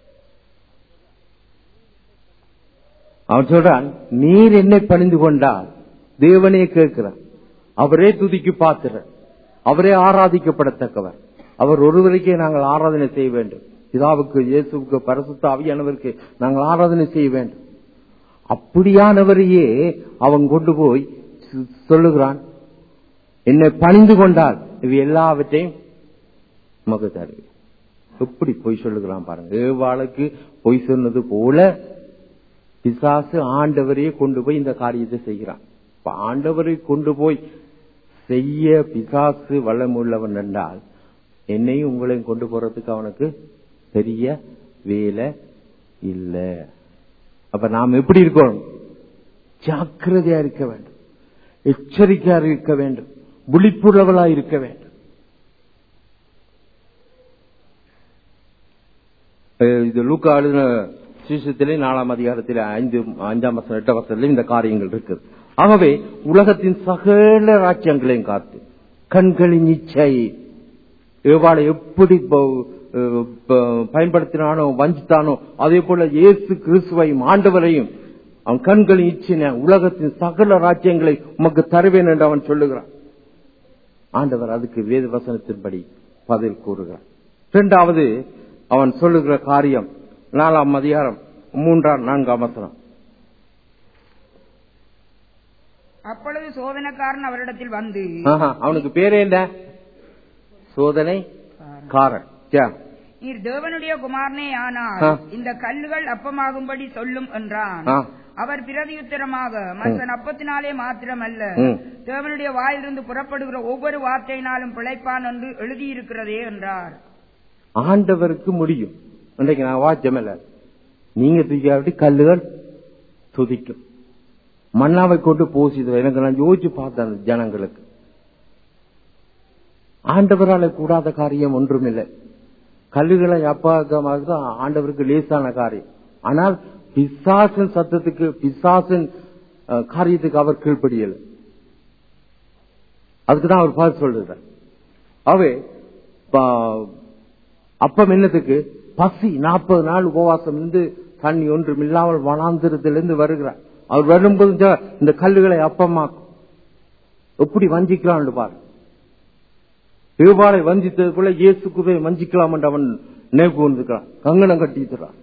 அவன் சொல்றான் நீர் என்னை பணிந்து கொண்டால் தேவனே கேட்கிறார் அவரே துதிக்கு பாத்திரர் அவரே ஆராதிக்கப்படத்தக்கவர் அவர் ஒருவருக்கே நாங்கள் ஆராதனை செய்ய வேண்டும் பிதாவுக்கு இயேசுவுக்கு பரிசுத்த ஆவியானவருக்கு நாங்கள் ஆராதனை செய்ய வேண்டும் அப்படியானவரையே அவன் கொண்டு போய் சொ- சொல்லுகிறான் என்னை பணிந்து கொண்டால் இவை எல்லாவற்றையும் உமக்கு தருவேன் எப்படி பொய் சொல்லுகிறான் பாருங்க ஏவாளுக்கு பொய் சொன்னது போல பிசாசு ஆண்டவரையே கொண்டு போய் இந்த காரியத்தை செய்கிறான் இப்ப ஆண்டவரை கொண்டு போய் செய்ய பிசாசு வளமுள்ளவன் என்றால் என்னையும் உங்களையும் கொண்டு போறதுக்கு அவனுக்கு பெரிய வேலை இல்ல அப்ப நாம் எப்படி இருக்கணும் ஜாக்கிரதையா இருக்க வேண்டும் எச்சரிக்கையா இருக்க வேண்டும் விழிப்புணர்வலா இருக்க வேண்டும் அஹ் இது லூக்கா எழுதின சீசத்திலே நாலாம் அதிகாரத்திலே ஐந்து அஞ்சாம் வசனம் எட்டாம் வசனத்திலே இந்த காரியங்கள் இருக்குது ஆகவே உலகத்தின் சகல ராஜ்யங்களையும் காத்து கண்களின் இச்சை ஏவாளை எப்படி ப- அஹ் ப- பயன்படுத்தினானோ வஞ்சித்தானோ அதே போல இயேசு கிறிஸ்துவையும் ஆண்டவரையும் அவன் கண்களின் இச்சின உலகத்தின் சகல ராஜ்யங்களை உமக்கு தருவேன் என்று அவன் சொல்லுகிறான் ஆண்டவர் அதுக்கு வேத வசனத்தின்படி பதில் கூறுகிறார் இரண்டாவது அவன் சொல்லுகிற காரியம் நாலாம் அதிகாரம் மூன்றாம் நான்காம் வசனம் அப்பொழுது சோதனைக்காரன் அவரிடத்தில் வந்து ஆஹா, அவனுக்கு பேரே என்ன சோதனை காரன் யா. நீர் தேவனுடைய குமாரனே ஆனால் ஆ. இந்த கல்லுகள் அப்பமாகும்படி சொல்லும் என்றான் ஆ. அவர் பிரதியுத்தரமாக மனுஷன் அப்பத்தினாலே மாத்திரமல்ல ம். தேவனுடைய வாயிலிருந்து புறப்படுகிற ஒவ்வொரு வார்த்தையினாலும் பிழைப்பான் என்று எழுதியிருக்கிறதே என்றார் ஆண்டவருக்கு முடியும் இன்றைக்கு நான் வாச்சமில்ல நீங்க தூக்கியாவிட்டு கல்லுகள் துதிக்கும் மண்ணாவை கொண்டு போசிது எனக்கு நான் யோசிச்சு பார்த்தேன் அந்த ஜனங்களுக்கு ஆண்டவரால கூடாத காரியம் ஒன்றுமில்லை கல்லுகளை அப்பாக்கமாக ஆண்டவருக்கு லேசான காரியம் ஆனால் பிசாசின் சத்தத்துக்கு பிசாசின் அஹ், காரியத்துக்கு அவர் கீழ்ப்படியல அதுக்கு தான் அவர் பார்த்து சொல்றார் அவே ப- அப்பம் என்னத்துக்கு பசி நாற்பது நாள் உபவாசம் இருந்து தண்ணி ஒன்றும் இல்லாமல் வனாந்திரத்திலிருந்து வருகிறார் அவர் வரும்போது இந்த- இந்த கல்லுகளை அப்பமாக்கும் எப்படி வஞ்சிக்கலாம் பாரு ஏவாளை வஞ்சித்தது போல இயேசுக்குவே வஞ்சிக்கலாம் என்று அவன் நினைவு வந்திருக்கிறான் கங்கணம் கட்டிக்கிறான்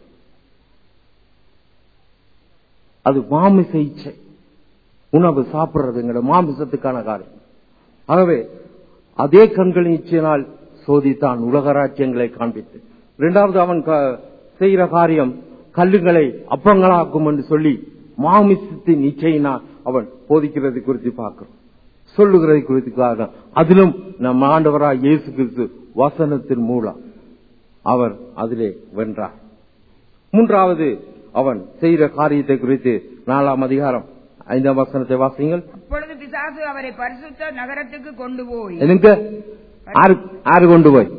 அது மாமிச இச்சை உணவு சாப்பிடுறதுங்கிற மாமிசத்துக்கான காரியம் ஆகவே அதே கண்களின் இச்சையினால் சோதித்தான் உலக ராஜ்யங்களை காண்பித்து இரண்டாவது அவன் க- செய்கிற காரியம் கல்லுகளை அப்பங்களாக்கும் என்று சொல்லி மாமிசத்தின் இச்சையினால் அவன் போதிக்கிறது குறித்து பார்க்கிறோம் சொல்லுகிறது குறித்து பார்க்கிறோம். அதிலும் நம் ஆண்டவராய் இயேசு கிறிஸ்து வசனத்தின் மூலம் அவர் அதிலே வென்றார் மூன்றாவது அவன் செய்கிற காரியத்தை குறித்து நாலாம் அதிகாரம் ஐந்தாம் வசனத்தை வாசிங்கள் அப்பொழுது பிசாசு அவரை பரிசுத்த நகரத்துக்கு கொண்டு போய் எனக்கு ஆறு ஆறு கொண்டு போய்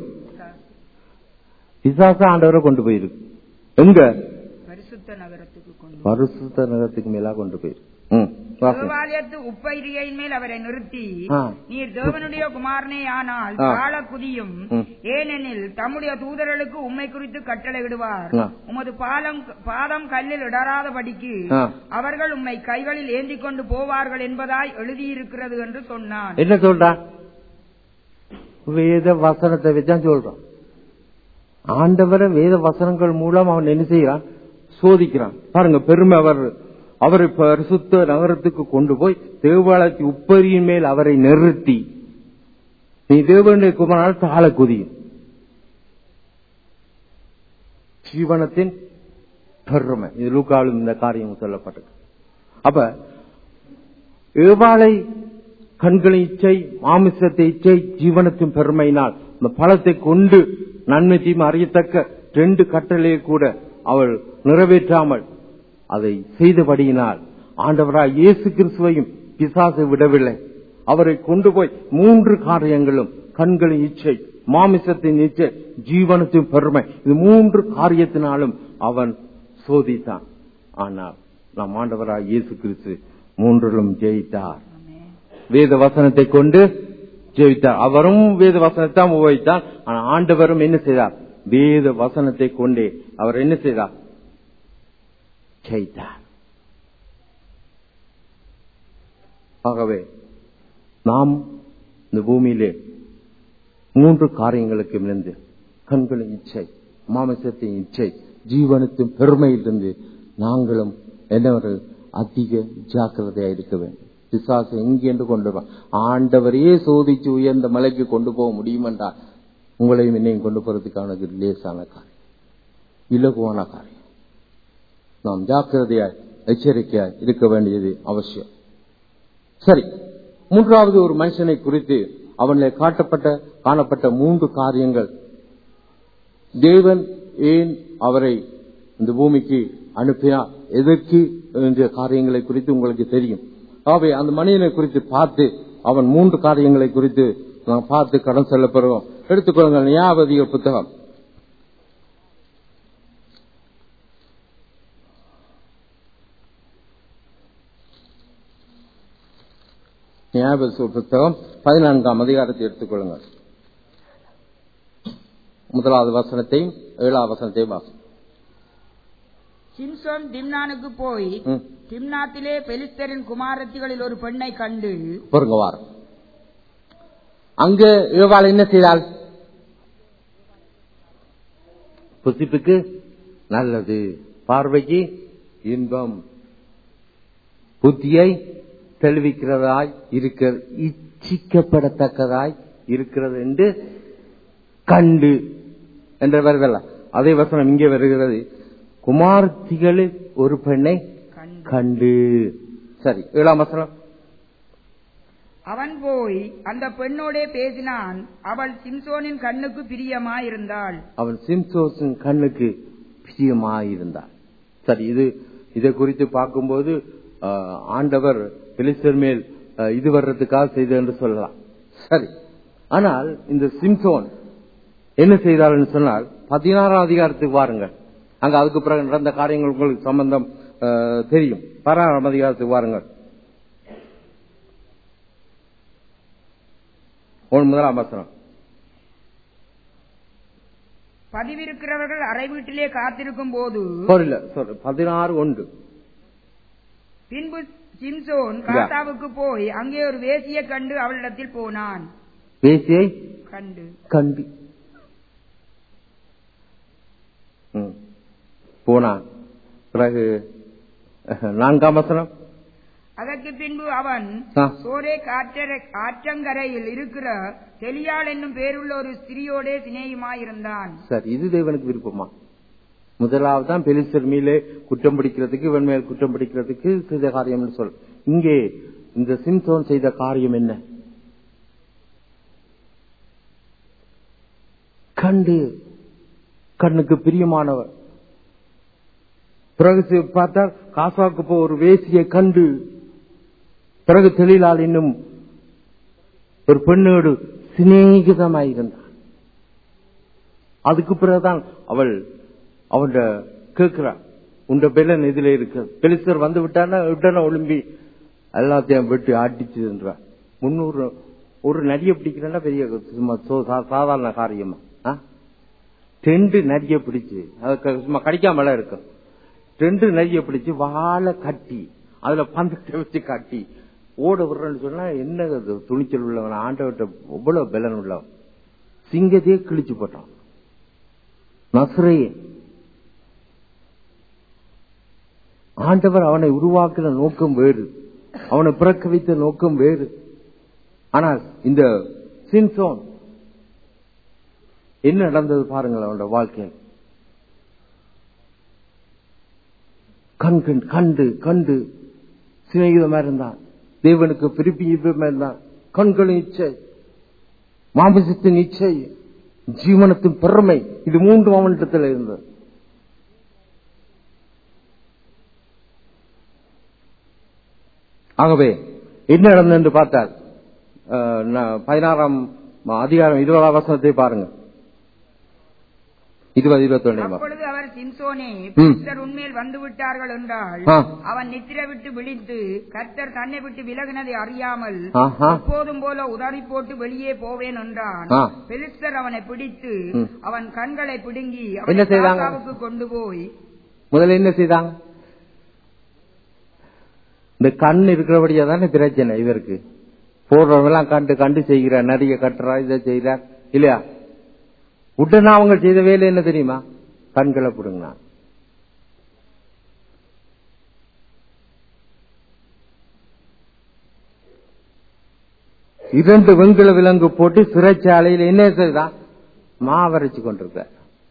பிசாச ஆண்டவரை கொண்டு போயிருக்கு எங்க பரிசுத்த நகரத்துக்கு கொண்டு போய். பரிசுத்த நகரத்துக்கு மேலா கொண்டு போயிருக்கு ம், வாசிங்க. தேவாலயத்து உப்பரிகையின் மேல் அவரை நிறுத்தி ஆ. நீர் தேவனுடைய குமாரனே ஆனால் ஆ. கால குதியும் ம். ஏனெனில் தம்முடைய தூதர்களுக்கு உம்மை குறித்து கட்டளையிடுவார் ஆ. உமது பாலம் பாதம் கல்லில் இடராதபடிக்கு ஆ. அவர்கள் உம்மை கைகளில் ஏந்தி கொண்டு போவார்கள் என்பதாய் எழுதியிருக்கிறது என்று சொன்னான் என்ன சொல்றான் வேத வசனத்தை வச்சான் சொல்றான் ஆண்டவரை வேத வசனங்கள் மூலம் அவன் என்ன செய்யறான் சோதிக்கிறான் பாருங்க பெருமை அவர் அவரை பரிசுத்த நகரத்துக்கு கொண்டு போய் தேவாலயத்து உப்பரியின் மேல் அவரை நிறுத்தி நீ தேவனுடைய குமாரால் தாழ குதியும் ஜீவனத்தின் பெருமை இது லூக்காலும் இந்த காரியம் சொல்லப்பட்டது அப்ப ஏவாளை கண்களின் இச்சை மாமிசத்தை இச்சை ஜீவனத்தின் பெருமையினால் இந்த பழத்தை கொண்டு நன்மை தீமை அறியத்தக்க ரெண்டு கட்டளையை கூட அவள் நிறைவேற்றாமல் அதை செய்தபடியினால் ஆண்டவராய் இயேசு கிறிஸ்துவையும் பிசாசை விடவில்லை அவரை கொண்டு போய் மூன்று காரியங்களும் கண்களின் இச்சை மாமிசத்தின் இச்சை ஜீவனத்தின் பெருமை இது மூன்று காரியத்தினாலும் அவன் சோதித்தான் ஆனால் நம் ஆண்டவராய் இயேசு கிறிஸ்து மூன்றிலும் ஜெயித்தார் வேத வசனத்தை கொண்டு ஜெயித்தார் அவரும் வேத வசனத்தான் உபயோகித்தார் ஆனா ஆண்டவரும் என்ன செய்தார் வேத வசனத்தை கொண்டே அவர் என்ன செய்தார் ஜெயித்தார் ஆகவே நாம் இந்த பூமியிலே மூன்று காரியங்களுக்கு இருந்து கண்களின் இச்சை மாமிசத்தின் இச்சை ஜீவனத்தின் பெருமையிலிருந்து நாங்களும் என்னவர்கள் அதிக ஜாக்கிரதையா இருக்க வேண்டும் பிசாசு எங்கென்று கொண்டு வருவான். ஆண்டவரையே சோதிச்சு உயர்ந்த மலைக்கு கொண்டு போக முடியும் என்றால் உங்களையும் என்னையும் கொண்டு போறதுக்கான ஒரு லேசான காரியம் இலகுவான காரியம் நாம் ஜாக்கிரதையாய் எச்சரிக்கையாய் இருக்க வேண்டியது அவசியம் சரி மூன்றாவது ஒரு மனுஷனை குறித்து அவனில் காட்டப்பட்ட காணப்பட்ட மூன்று காரியங்கள் தேவன் ஏன் அவரை இந்த பூமிக்கு அனுப்பினார் எதற்கு என்ற காரியங்களை குறித்து உங்களுக்கு தெரியும் ஆகவே அந்த மனிதனை குறித்து பார்த்து அவன் மூன்று காரியங்களை குறித்து நாம் பார்த்து கடன் செல்ல பெறுவோம் எடுத்துக்கொள்ளுங்கள் நியாபதிகள் புத்தகம் நியாபதி புத்தகம் பதினான்காம் அதிகாரத்தை எடுத்துக்கொள்ளுங்கள் முதலாவது வசனத்தையும் ஏழாவது வசனத்தையும் வாசி சிம்சோன் திம்னானுக்கு போய் ம். திம்னாத்திலே பெலிஸ்தரின் குமாரத்திகளில் ஒரு பெண்ணை கண்டு பொருங்க வாரம் அங்க ஏவாள் என்ன செய்தாள் புசிப்புக்கு நல்லது பார்வைக்கு இன்பம் புத்தியை தெளிவிக்கிறதாய் இருக்க இச்சிக்கப்படத்தக்கதாய் இருக்கிறது என்று கண்டு என்ற வருதல்ல அதே வசனம் இங்கே வருகிறது குமார்த்திகளில் ஒரு பெண்ணை கண்டு கண்டு சரி ஏழாம் வசனம் அவன் போய் அந்த பெண்ணோடே பேசினான் அவள் சிம்சோனின் கண்ணுக்கு பிரியமாயிருந்தாள் அவன் சிம்சோஸின் கண்ணுக்கு பிரியமாயிருந்தார் சரி இது இதை குறித்து பார்க்கும்போது ஆஹ், ஆண்டவர் பிலிஸ்தர் மேல் ஆஹ், இது வர்றதுக்காக செய்து என்று சொல்லலாம் சரி ஆனால் இந்த சிம்சோன் என்ன செய்தார்னு சொன்னால் பதினாறாம் அதிகாரத்துக்கு வாருங்கள் அங்க அதுக்கு பிறகு நடந்த காரியங்கள் உங்களுக்கு சம்பந்தம் ஆஹ், தெரியும் பதினாறாம் அதிகாரத்துக்கு வாருங்கள் ஒன்று முதலாம் வசனம் பதிவிருக்கிறவர்கள் அறை வீட்டிலே காத்திருக்கும் போது sorry, sorry, பதினாறு ஒன்று பின்பு சிம்சோன் காத்தாவுக்கு போய் அங்கே ஒரு வேசியை கண்டு அவளிடத்தில் போனான் பேசியை கண்டு கண்டு ம். போனான் பிறகு அஹ், நான்காம் வசனம் அதற்கு பின்பு அவன் ஆ. சோரே காற்றரை- ஆற்றங்கரையில் இருக்கிற தெளியாள் என்னும் பேருள்ள ஒரு ஸ்திரியோடே சிநேகமாயிருந்தான் சரி இது தேவனுக்கு விருப்பமா முதலாவது தான் பெலிஸ்தர் மீலே குற்றம் பிடிக்கிறதுக்கு இவன் மேல் குற்றம் பிடிக்கிறதுக்கு செய்த காரியம்னு சொல் இங்கே இந்த சிம்சோன் செய்த காரியம் என்ன கண்டு கண்ணுக்கு பிரியமானவர் பிறகு சி- பார்த்தால் காசாக்கு போ ஒரு வேசியை கண்டு பிறகு தெளிலால் இன்னும் ஒரு பெண்ணோடு சிநேகிதமாயிருந்தார் அதுக்கு பிறகுதான் அவள் அவன் கேட்கிறான் உண்ட பெலன் இதுல இருக்கு பெலிஸ்தர் வந்து விட்டானா உடனே ஒளிம்பி எல்லாத்தையும் வெட்டி அடிச்சுன்றா முன்னூறு ஒரு நரியை பிடிக்கிறா பெரிய சும்மா சோ- சா- சாதாரண காரியமா ஆ? ரெண்டு நரியை பிடிச்சு அது க- சும்மா கடிக்காமல இருக்கும் ரெண்டு நரியை பிடிச்சு வாழை கட்டி அதுல பந்தத்தை வச்சு கட்டி ஓட விடுறேன்னு சொன்னா என்ன அது துணிச்சல் உள்ளவன் ஆண்டவர்கிட்ட எவ்வளவு பலன் உள்ளவன் சிங்கத்தையே கிழிச்சு போட்டான் நசரையே ஆண்டவர் அவனை உருவாக்கின நோக்கம் வேறு அவனை பிறக்க வைத்த நோக்கம் வேறு ஆனால் இந்த சிம்சோன் என்ன நடந்தது பாருங்கள் அவனோட வாழ்க்கையில் கண் கண் கண்டு கண்டு சிநேகிதமா இருந்தான் தேவனுக்கு பிரிப்பியமா இருந்தான் கண்களின் இச்சை மாமிசத்தின் இச்சை ஜீவனத்தின் பெருமை இது மூன்று அவனிடத்தில் இருந்தது ஆகவே என்ன நடந்தது என்று பார்த்தால் அஹ், ந- பதினாறாம் அதிகாரம் இருபதாம் வசனத்தை பாருங்க இருபது இருபத்தொன்னு அப்பொழுது அவர் சிம்சோனே ம். பெலிஸ்தர் உண்மையில் வந்து விட்டார்கள் என்றால் ஆ. அவன் நித்திர விட்டு விழித்து கர்த்தர் தன்னை விட்டு விலகினதை அறியாமல் ஆஹா. எப்போதும் போல உதறி போட்டு வெளியே போவேன் என்றான் ஆ. பெலிஸ்தர் அவனை பிடித்து ம். அவன் கண்களை பிடுங்கி என்ன அவனை செய்தாங்க? ராஜாவுக்கு கொண்டு போய் முதல்ல என்ன செய்தாங்க இந்த கண் இருக்கிறபடியா தானே பிரச்சனை இவருக்கு போடுறவங்க எல்லாம் கண்டு கண்டு செய்கிறார் நிறைய கட்டுறா இதை செய்கிறார் இல்லையா உடனே அவங்க செய்த வேலை என்ன தெரியுமா கண்களை பிடுங்கினா இரண்டு வெண்கல விலங்கு போட்டு சிறைச்சாலையில் என்ன செய்தான் மாவரைச்சு கொண்டிருக்க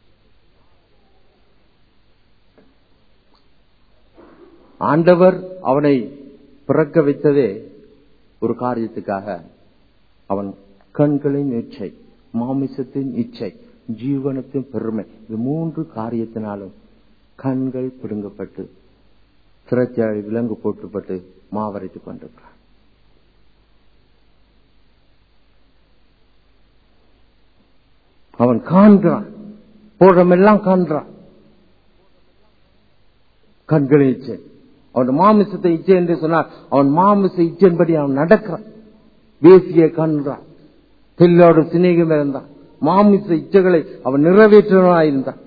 ஆண்டவர் அவனை பிறக்க வைத்ததே ஒரு காரியத்துக்காக அவன் கண்களின் இச்சை மாமிசத்தின் இச்சை ஜீவனத்தின் பெருமை இது மூன்று காரியத்தினாலும் கண்கள் பிடுங்கப்பட்டு சிறைச்சாலை விலங்கு போட்டுப்பட்டு மாவரைத்துக் கொண்டிருக்கிறான் அவன் காண்கிறான் போடுறமெல்லாம் காண்கிறான் கண்களின் இச்சை அவன் மாமிசத்தை இச்சை என்று சொன்னார் அவன் மாமிச இச்சையின்படி அவன் நடக்கிறான் வேசியை காண்கிறான் தெல்லோடு சிநேகம் இருந்தான் மாமிச இச்சைகளை அவன் நிறைவேற்றவனாயிருந்தான்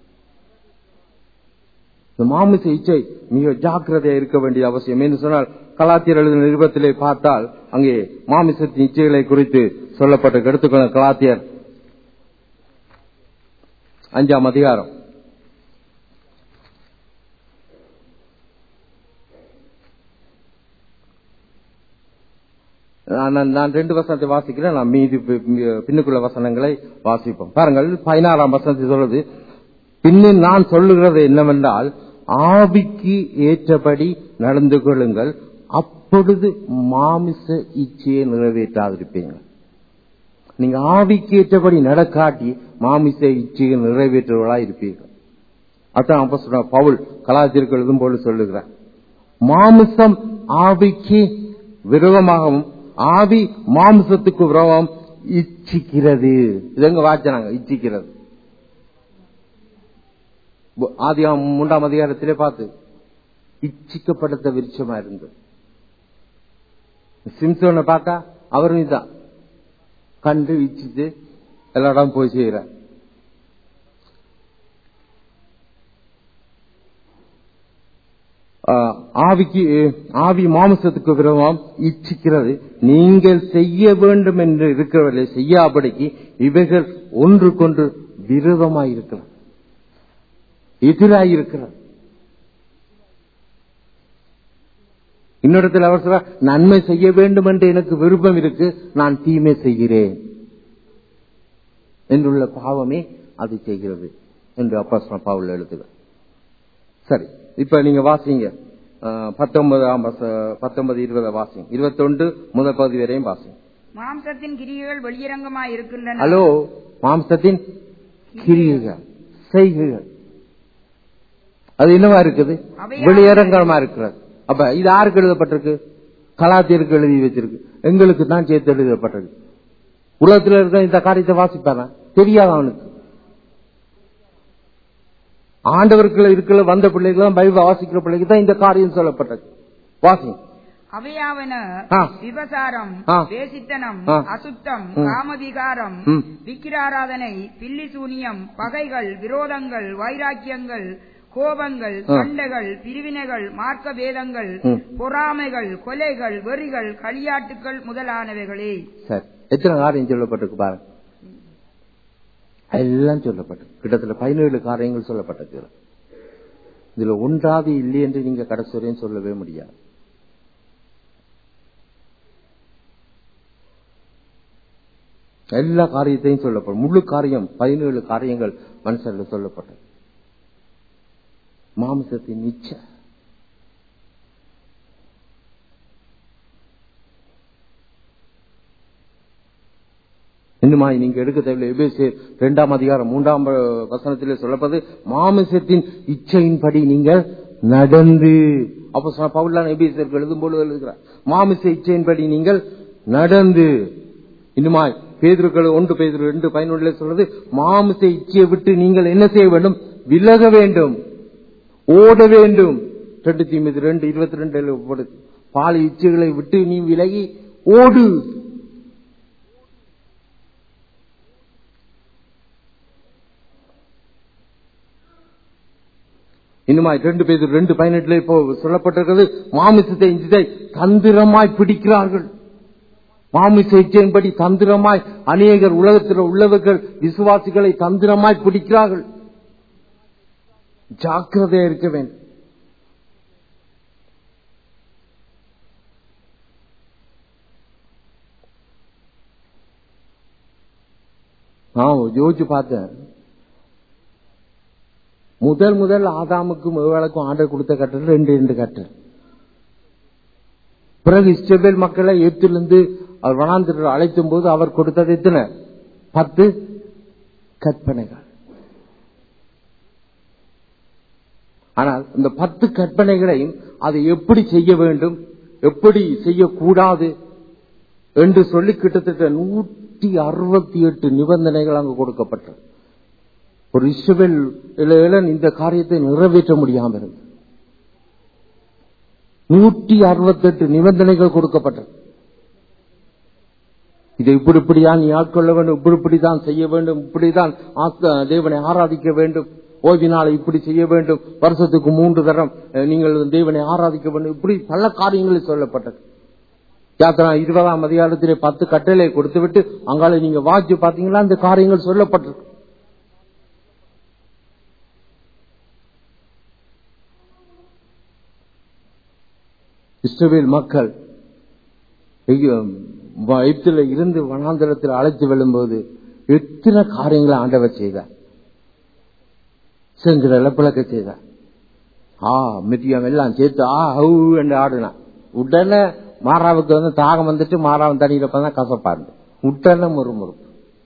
இந்த மாமிச இச்சை மிக ஜாக்கிரதையா இருக்க வேண்டிய அவசியம் என்று சொன்னால் கலாத்தியர் எழுதின நிருபத்திலே பார்த்தால் அங்கே மாமிசத்தின் இச்சைகளை குறித்து சொல்லப்பட்ட எடுத்துக்கொள்ள கலாத்தியர் அஞ்சாம் அதிகாரம் நான் நான் ரெண்டு வசனத்தை வாசிக்கிறேன் நான் மீதி பி- பி- பின்னுக்குள்ள வசனங்களை வாசிப்போம் பாருங்கள் பதினாறாம் வசனத்தை சொல்றது பின்னில் நான் சொல்லுகிறது என்னவென்றால் ஆவிக்கு ஏற்றபடி நடந்து கொள்ளுங்கள் அப்பொழுது மாமிச இச்சையை நிறைவேற்றாதிருப்பீங்க நீங்க ஆவிக்கு ஏற்றபடி நடக்காட்டி மாமிச இச்சையை நிறைவேற்றுவர்களா இருப்பீர்கள் அதான் அப்ப சொல்ற பவுல் கலாச்சாரத்தில் எழுதும் போல சொல்லுகிறார் மாமிசம் ஆவிக்கு விரோதமாகவும் ஆவி மாமிசத்துக்கு விரோதம் இச்சிக்கிறது இது எங்க வாச்சனாங்க இச்சிக்கிறது பு- ஆதி மூன்றாம் அதிகாரத்திலே பார்த்து இச்சிக்கப்படுத்த விருட்சமா இருந்து சிம்சோனை பார்த்தா அவரும் இதுதான் கண்டு இச்சிச்சு எல்லா இடம் போய் செய்யறார் ஆஹ், ஆவிக்கு ஆவி மாமிசத்துக்கு விரோதம் இச்சிக்கிறது நீங்கள் செய்ய வேண்டும் என்று இருக்கிறவர்களை செய்யாபடிக்கு இவைகள் ஒன்றுக்கொன்று விரோதமாய் இருக்கிறது எதிராய் இருக்கிறது இன்னொருத்தில் அவர் சொல்றார் நன்மை செய்ய வேண்டும் என்று எனக்கு விருப்பம் இருக்கு நான் தீமை செய்கிறேன் என்றுள்ள பாவமே அது செய்கிறது என்று அப்பா பாவுல் எழுதுகிறார் சரி இப்ப நீங்க வாசிங்க அஹ், பத்தொன்பதாம் வச- பத்தொன்பது இருபது வாசிங்க இருபத்தொன்று முதல் பகுதி வரையும் வாசிங்க மாம்சத்தின் கிரியைகள் வெளியரங்கமாய் இருக்கின்றன ஹலோ மாம்சத்தின் கிரியைகள் செய்கைகள் அது என்னவா இருக்குது அவையா- வெளியரங்கமா இருக்கிறது அப்ப இது யாருக்கு எழுதப்பட்டிருக்கு கலாத்தியருக்கு எழுதி வச்சிருக்கு எங்களுக்கு தான் சேர்த்து எழுதப்பட்டிருக்கு உலகத்தில் இருக்க இந்த காரியத்தை வாசிப்பானா தெரியாது அவனுக்கு ஆண்டவர்கள் இருக்கிற வந்த பிள்ளைகள் பைபிள் வாசிக்கிற பிள்ளைக்கு தான் இந்த காரியம் சொல்லப்பட்டது வாசிங்க அவையாவன ஆ. விபசாரம் ஆ. வேசித்தனம் ஆ. அசுத்தம் ம். காமவிகாரம் ம். விக்கிராராதனை பில்லிசூனியம் பகைகள் விரோதங்கள் வைராக்கியங்கள் கோபங்கள் ஆ. சண்டைகள் பிரிவினைகள் மார்க்க பேதங்கள் ம். பொறாமைகள் கொலைகள் வெறிகள் களியாட்டுக்கள் முதலானவைகளே சரி எத்தனை காரியம் சொல்லப்பட்டிருக்கு பாருங்க எல்லாம் சொல்லப்பட்டிருக்கு கிட்டத்தட்ட பதினேழு காரியங்கள் சொல்லப்பட்டிருக்கு இதுல. இதுல ஒன்றாவது இல்லை என்று நீங்க கடைசி வரையும் சொல்லவே முடியாது எல்லா காரியத்தையும் சொல்லப்படும் முழு காரியம் பதினேழு காரியங்கள் மனுஷர்கள் சொல்லப்பட்டது மாமிசத்தின் இச்சை இன்னுமா நீங்க எடுக்க தேவையில்லை எபேசியர் இரண்டாம் அதிகாரம் மூன்றாம் வ- வசனத்திலே சொல்லப்பது மாமிசத்தின் இச்சையின்படி நீங்கள் நடந்து அப்ப சொன்ன பவுலான எபேசியருக்கு எழுதும் போது எழுதுகிறார் மாமிச இச்சையின்படி நீங்கள் நடந்து இன்னுமாய் பேதுருக்கள் ஒன்று பேதுரு ரெண்டு பயனுள்ள சொல்றது மாமிச இச்சையை விட்டு நீங்கள் என்ன செய்ய வேண்டும் விலக வேண்டும் ஓட வேண்டும் ரெண்டு தீமதி ரெண்டு இருபத்தி ரெண்டு பால் இச்சைகளை விட்டு நீ விலகி ஓடு இன்னுமாய் ரெண்டு பேர் ரெண்டு பதினெட்டுல இப்போ சொல்லப்பட்டிருக்கிறது மாமிசத்தை இச்சை தந்திரமாய் பிடிக்கிறார்கள் மாமிச இச்சையின்படி தந்திரமாய் அநேகர் உலகத்தில் உள்ளவர்கள் விசுவாசிகளை தந்திரமாய் பிடிக்கிறார்கள் ஜாக்கிரதையா இருக்க வேண்டும் நான் யோசிச்சு பார்த்தேன் முதல் முதல் ஆதாமுக்கும் ஏவாளுக்கும் ஆண்டர் கொடுத்த கட்டல் ரெண்டு ரெண்டு கட்டல் பிறகு இஸ்ரவேல் மக்களை எத்திலிருந்து அவர் வனாந்திர அழைத்தும் போது அவர் கொடுத்தது எத்தனை பத்து கற்பனைகள் ஆனால் இந்த பத்து கற்பனைகளையும் அதை எப்படி செய்ய வேண்டும் எப்படி செய்யக்கூடாது என்று சொல்லி கிட்டத்தட்ட நூற்றி அறுபத்தி எட்டு நிபந்தனைகள் அங்கு கொடுக்கப்பட்டது ஒரு இஸ்ரவேல் இளைஞன் இந்த காரியத்தை நிறைவேற்ற முடியாமல் இருந்தது நூற்றி அறுபத்தெட்டு நிபந்தனைகள் கொடுக்கப்பட்டது இதை இப்படி இப்படியா நீ ஆட்கொள்ள வேண்டும் இப்படி இப்படிதான் செய்ய வேண்டும் இப்படிதான் ஆஸ்த- தேவனை ஆராதிக்க வேண்டும் ஓய்வினால இப்படி செய்ய வேண்டும் வருஷத்துக்கு மூன்று தரம் அஹ், நீங்கள் தேவனை ஆராதிக்க வேண்டும் இப்படி பல காரியங்கள் சொல்லப்பட்டது யாத்திரா இருபதாம் அதிகாரத்திலே பத்து கட்டளை கொடுத்து விட்டு அங்கால நீங்க வாட்சி பாத்தீங்களா இந்த காரியங்கள் சொல்லப்பட்டிருக்கு இஸ்ரவேல் மக்கள் எகிப்தில் இருந்து வனாந்தரத்தில் அழைத்து வெல்லும்போது எத்தனை காரியங்களை ஆண்டவர் செய்தார் செங்கடல பிளக்க செய்தார் ஆ மிட்டியம் எல்லாம் சேர்த்து ஆ ஹவு என்று ஆடினான் உடனே மாறாவுக்கு வந்து தாகம் வந்துட்டு மாறாவன் தண்ணியில தான் கசப்பா இருந்து உடனே முறுமுறுப்பு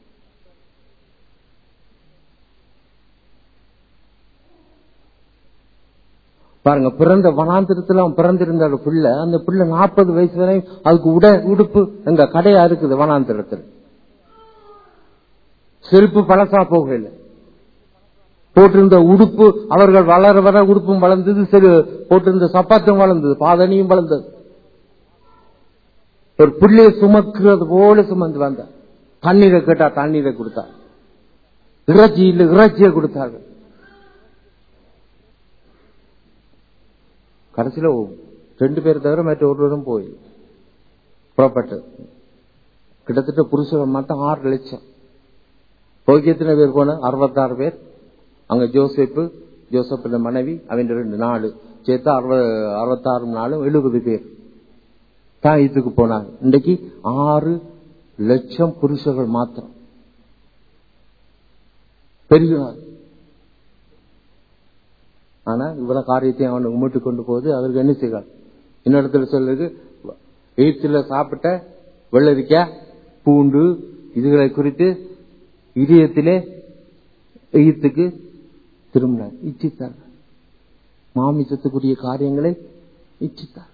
பாருங்க பிறந்த வனாந்திரத்துல அவன் பிறந்திருந்த ஒரு பிள்ளை அந்த பிள்ளை நாற்பது வயசு வரையும் அதுக்கு உட உடுப்பு எங்க கடையா இருக்குது வனாந்திரத்தில் செருப்பு பழசா போகல போட்டிருந்த உடுப்பு அவர்கள் வளர வர உடுப்பும் வளர்ந்தது சரி போட்டிருந்த சப்பாத்தும் வளர்ந்தது பாதணியும் வளர்ந்தது ஒரு பிள்ளையை சுமக்கிறது போல சுமந்து வந்த தண்ணீரை கேட்டா தண்ணீரை கொடுத்தார் இறைச்சி இல்ல இறைச்சியை கொடுத்தார்கள் கடைசியில ரெண்டு பேர் தவிர மற்ற ஒருவரும் போய் புறப்பட்டது கிட்டத்தட்ட புருஷன் மட்டும் ஆறு லட்சம் போய்க்கு எத்தனை பேர் போன அறுபத்தாறு பேர் அங்க ஜோசப்பு ஜோசப்பின் மனைவி அவன் ரெண்டு நாலு சேர்த்து அறுபத்தாறு நாளும் எழுபது பேர் தான் இதுக்கு போனாங்க இன்னைக்கு ஆறு லட்சம் புருஷர்கள் மாத்திரம் பெருகினார் ஆனா இவ்வளவு காரியத்தையும் அவனை உமிட்டு கொண்டு போகுது அவருக்கு என்ன செய்யலாம் இன்னொருத்துல சொல்லுது எயித்துல சாப்பிட்ட வெள்ளரிக்காய் பூண்டு இதுகளை குறித்து இதயத்திலே எகிப்துக்கு திரும்பினார் இச்சித்தார் மாமிசத்துக்குரிய காரியங்களை இச்சித்தார்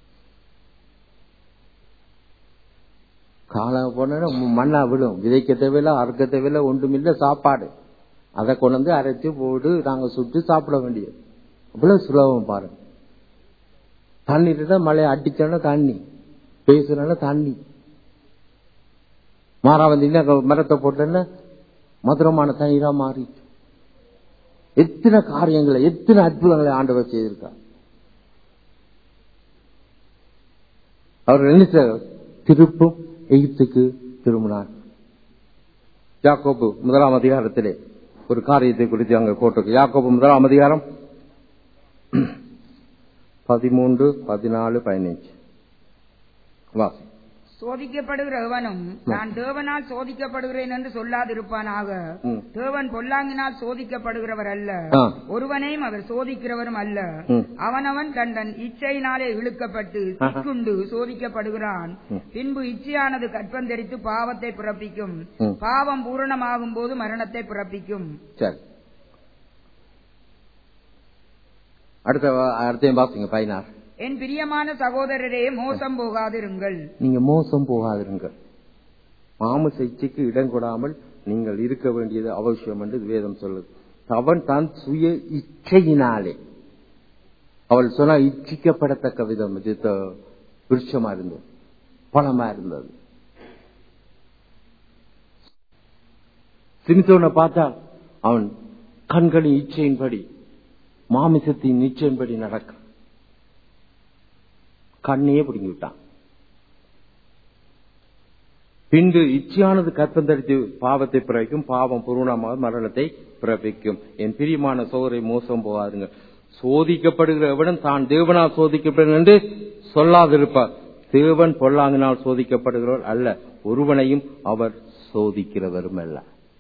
காலம் போன மண்ணா விடும் விதைக்க தேவையில்ல அறுக்க தேவையில்ல ஒன்றுமில்ல சாப்பாடு அதை கொண்டு வந்து அரைச்சு போட்டு நாங்க சுட்டு சாப்பிட வேண்டியது அவ்வளவு சுலபம் பாருங்க தண்ணீர் மழையை அடிச்சோன்னா தண்ணி பேசுனா தண்ணி மாறா வந்தீங்கன்னா மரத்தை போட்டேன்னா மதுரமான தண்ணீரா மாறிட்டு எத்தனை காரியங்களை எத்தனை அற்புதங்களை ஆண்டவர் செய்திருக்கார் அவர் என்ன திருப்பும் எகிப்துக்கு திரும்பினார் யாக்கோபு முதலாம் அதிகாரத்திலே ஒரு காரியத்தை குறித்து அங்க போட்டிருக்கு யாக்கோபு முதலாம் அதிகாரம் பதிமூன்று பதினாலு பதினஞ்சு வாசி சோதிக்கப்படுகிற எவனும் நான் தேவனால் சோதிக்கப்படுகிறேன் என்று சொல்லாதிருப்பானாக ம். தேவன் பொல்லாங்கினால் சோதிக்கப்படுகிறவர் அல்ல ஆ. ஒருவனையும் அவர் சோதிக்கிறவரும் அல்ல ம். அவனவன் தன் தன் இச்சையினாலே இழுக்கப்பட்டு ஆஹா. சிக்குண்டு சோதிக்கப்படுகிறான் ம். பின்பு இச்சையானது கற்பந்தரித்து பாவத்தை பிறப்பிக்கும் ம். பாவம் பூரணமாகும் போது மரணத்தை பிறப்பிக்கும் சரி அடுத்த வா- அடுத்தையும் பாப்பீங்க பதினாறு என் பிரியமான சகோதரரே மோசம் போகாதிருங்கள் நீங்க மோசம் போகாதிருங்கள் மாமச இச்சைக்கு இடம் கொடாமல் நீங்கள் இருக்க வேண்டியது அவசியம் என்று வேதம் சொல்லுது அவன் தான் சுய இச்சையினாலே அவள் சொன்னா இச்சிக்கப்படத்தக்க விதம் இது த- விருட்சமா இருந்தது பணமா இருந்தது சிமிசோனை பார்த்தா அவன் கண்களின் இச்சையின்படி மாமிசத்தின் இச்சையின்படி நடக்க கண்ணையே பிடுங்கி விட்டான் பின்பு இச்சையானது கற்பந்தரித்து பாவத்தை பிறக்கும் பாவம் பூர்ணமாக மரணத்தை பிறப்பிக்கும் என் பிரியமான சோரை மோசம் போகாதுங்க சோதிக்கப்படுகிற எவனும் தான் தேவனால் சோதிக்கப்படுகிறேன் என்று சொல்லாதிருப்பார் தேவன் பொல்லாங்கினால் சோதிக்கப்படுகிறவர் அல்ல ஒருவனையும் அவர் சோதிக்கிறவரும் அல்ல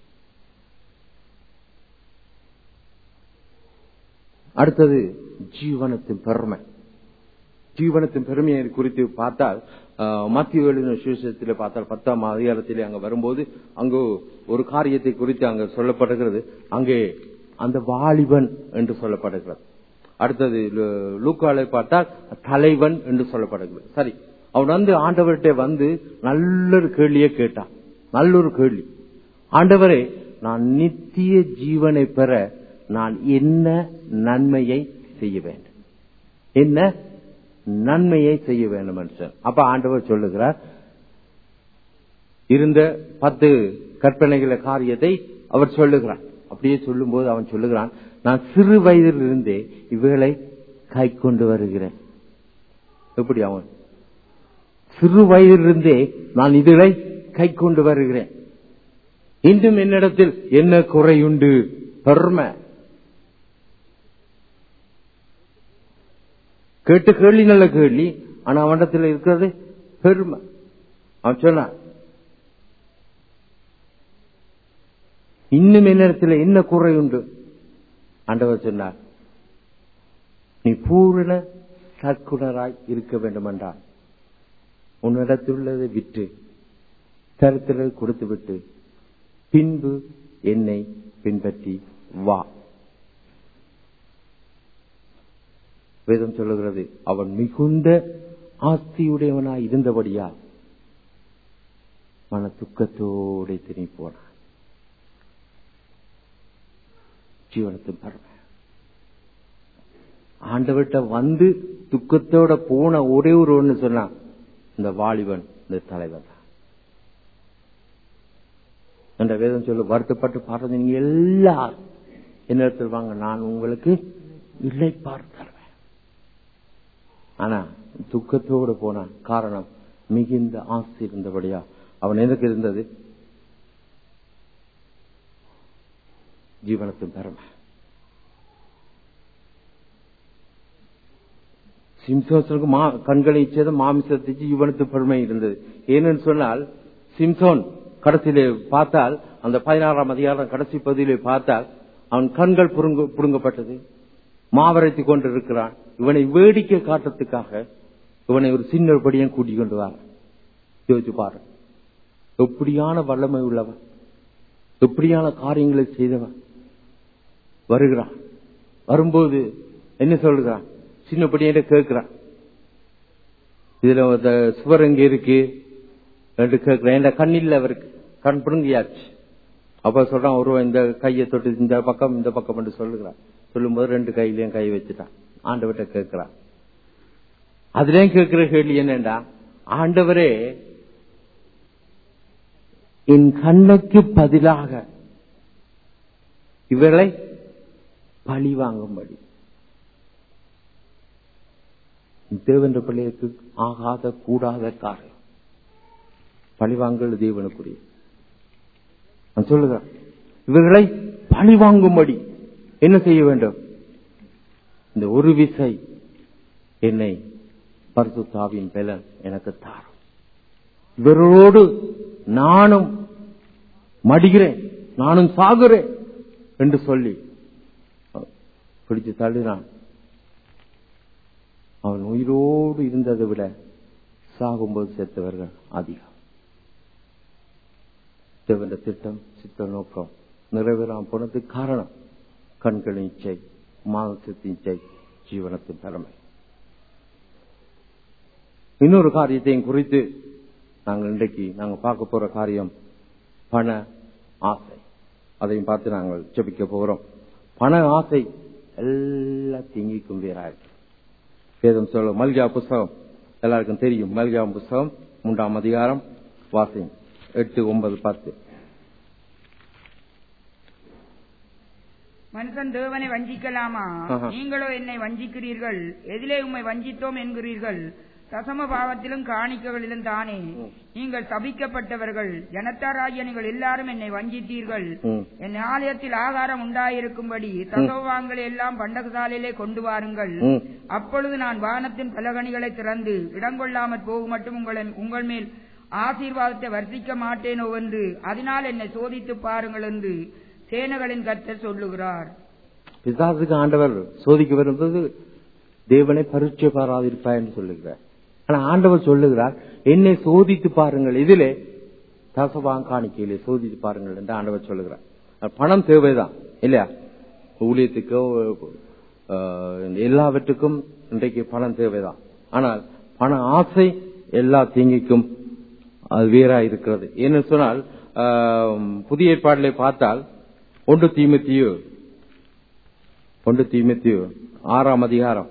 அடுத்தது ஜீவனத்தின் பெருமை ஜீவனத்தின் பெருமையை குறித்து பார்த்தால் ஆஹ், மத்திய எழுதின சுவிசேஷத்தில் பார்த்தால் பத்தாம் அதிகாரத்திலே அங்க வரும்போது அங்கு ஒரு காரியத்தை குறித்து அங்க சொல்லப்படுகிறது அங்கே அந்த வாலிபன் என்று சொல்லப்படுகிறது அடுத்தது லூ- லூக்காலை பார்த்தால் தலைவன் என்று சொல்லப்படுகிறது சரி அவன் வந்து ஆண்டவர்கிட்ட வந்து நல்ல ஒரு கேள்வியை கேட்டான் நல்ல ஒரு கேள்வி ஆண்டவரே நான் நித்திய ஜீவனை பெற நான் என்ன நன்மையை செய்ய வேண்டும் என்ன நன்மையை செய்ய வேண்டும் என்று சொன்னார். அப்ப ஆண்டவர் சொல்லுகிறார் இருந்த பத்து கற்பனைகள காரியத்தை அவர் சொல்லுகிறார் அப்படியே சொல்லும்போது அவன் சொல்லுகிறான் நான் சிறு வயதிலிருந்தே இவைகளை கை கொண்டு வருகிறேன் எப்படி அவன் சிறு வயதிலிருந்தே நான் இதுகளை கை கொண்டு வருகிறேன் இன்னும் என்னிடத்தில் என்ன குறையுண்டு பெருமை கேட்டு கேள்வி நல்ல கேள்வி ஆனா அவனிடத்தில் இருக்கிறது பெருமை அவன் சொன்னான் இன்னும் என்னிடத்தில் என்ன குறை உண்டு ஆண்டவர் சொன்னார் நீ பூரண சற்குணராய் இருக்க வேண்டும் என்றார் உன்னிடத்துள்ளதை விற்று தரத்தில் கொடுத்து விட்டு பின்பு என்னை பின்பற்றி வா வேதம் சொல்லுகிறது அவன் மிகுந்த ஆஸ்தியுடையவனாய் இருந்தபடியா மன துக்கத்தோடு திரும்பி போனான் ஜீவனத்தின் பருவ ஆண்டவர்கிட்ட வந்து துக்கத்தோட போன ஒரே ஒரு ஒண்ணு சொன்னான் இந்த வாலிபன் இந்த தலைவர் தான் என்ற வேதம் சொல்லு வருத்தப்பட்டு பாடுறது நீங்க எல்லாரும் என்ன வாங்க நான் உங்களுக்கு இல்லை தருவேன் ஆனா துக்கத்தோடு போனான் காரணம் மிகுந்த ஆசை இருந்தபடியா அவன் எதுக்கு இருந்தது ஜீவனத்தின் பெருமை சிம்சோனுக்கு மா கண்களை இச்சது மாமிசத்துக்கு ஜீவனத்தின் பெருமை இருந்தது ஏன்னு சொன்னால் சிம்சோன் கடைசியிலே பார்த்தால் அந்த பதினாறாம் அதிகாரம் கடைசி பகுதியிலே பார்த்தால் அவன் கண்கள் புடுங்க- புடுங்கப்பட்டது மாவரைத்து கொண்டிருக்கிறான் இவனை வேடிக்கை காட்டுறதுக்காக இவனை ஒரு சின்ன படியும் கூட்டிக் கொண்டு வர யோசிச்சு பாரு எப்படியான வல்லமை உள்ளவன் எப்படியான காரியங்களை செய்தவன் வருகிறான் வரும்போது என்ன சொல்லுகிறான் சின்ன படியிட்ட கேட்கிறான் இதுல அந்த சுவர் எங்க இருக்கு என்று கேட்கிறேன் என் கண் இல்ல அவருக்கு கண் பிடுங்கியாச்சு அப்ப சொல்றான் ஒருவன் இந்த கையை தொட்டு இந்த பக்கம் இந்த பக்கம் என்று சொல்லுகிறான் சொல்லும்போது ரெண்டு கையிலயும் கை வச்சுட்டான் ஆண்டவர்கிட்ட கேட்கிறான் அதுலயும் கேட்கிற கேள்வி என்னண்டா ஆண்டவரே என் கண்ணுக்கு பதிலாக இவர்களை பழி வாங்கும்படி தேவன்ற பிள்ளைக்கு ஆகாத கூடாத காரியம் பழிவாங்கல் தேவனுக்குரிய நான் சொல்லுகிறேன் இவர்களை பழி வாங்கும்படி என்ன செய்ய வேண்டும் இந்த ஒரு விசை என்னை பரிசுத்தாவின் பலன் எனக்கு தாரும் இவரோடு நானும் மடிகிறேன் நானும் சாகுறேன் என்று சொல்லி பிடிச்சு தள்ளினான் அவன் உயிரோடு இருந்ததை விட சாகும்போது செத்தவர்கள் அதிகம் தேவன்ற திட்டம் சித்த நோக்கம் நிறைவேறாம போனதுக்கு காரணம் கண்களின் இச்சை மானசத்தின் இச்சை ஜீவனத்தின் தலைமை இன்னொரு காரியத்தையும் குறித்து நாங்கள் இன்றைக்கு நாங்கள் பார்க்க போற காரியம் பண ஆசை அதையும் பார்த்து நாங்கள் ஜெபிக்க போகிறோம் பண ஆசை எல்லா திங்கிக்கும் வேறாயிருக்கு வேதம் சொல்ல மல்கியா புஸ்தகம் எல்லாருக்கும் தெரியும் மல்கியா புஸ்தகம் மூன்றாம் அதிகாரம் வாசிங் எட்டு ஒன்பது பத்து மனுஷன் தேவனை வஞ்சிக்கலாமா ஆஹா. நீங்களோ என்னை வஞ்சிக்கிறீர்கள் எதிலே உம்மை வஞ்சித்தோம் என்கிறீர்கள் தசம பாவத்திலும் காணிக்கைகளிலும் தானே ம். நீங்கள் சபிக்கப்பட்டவர்கள் ஜனத்தாராகிய நீங்கள் எல்லாரும் என்னை வஞ்சித்தீர்கள் ம். என் ஆலயத்தில் ஆகாரம் உண்டாயிருக்கும்படி தகவாங்களை எல்லாம் பண்டகசாலையிலே கொண்டு வாருங்கள் ம். அப்பொழுது நான் வானத்தின் பலகணிகளை திறந்து இடங்கொள்ளாமற் போகும் மட்டும் உங்களை உங்கள் மேல் ஆசீர்வாதத்தை வர்த்திக்க மாட்டேனோ என்று அதனால் என்னை சோதித்து பாருங்கள் என்று சேனைகளின் கர்த்தர் சொல்லுகிறார் பிசாசுக்கு ஆண்டவர் சோதிக்க வரும்போது தேவனை பரீட்சை பாராதிருப்பாய் என்று சொல்லுகிறார் ஆனா ஆண்டவர் சொல்லுகிறார் என்னை சோதித்து பாருங்கள் இதிலே தசவாங் காணிக்கையிலே சோதித்து பாருங்கள் என்று ஆண்டவர் சொல்லுகிறார் அது பணம் தேவைதான் இல்லையா ஊழியத்துக்கோ அஹ், எல்லாவற்றுக்கும் இன்றைக்கு பணம் தேவைதான் ஆனால் பண ஆசை எல்லா தீங்கிக்கும் அது வேறா இருக்கிறது ஏன்னு சொன்னால் ஆஹ், புதிய ஏற்பாட்டிலே பார்த்தால் ஒன்று தீமத்தியோ ஒன்று தீமத்தியோ ஆறாம் அதிகாரம்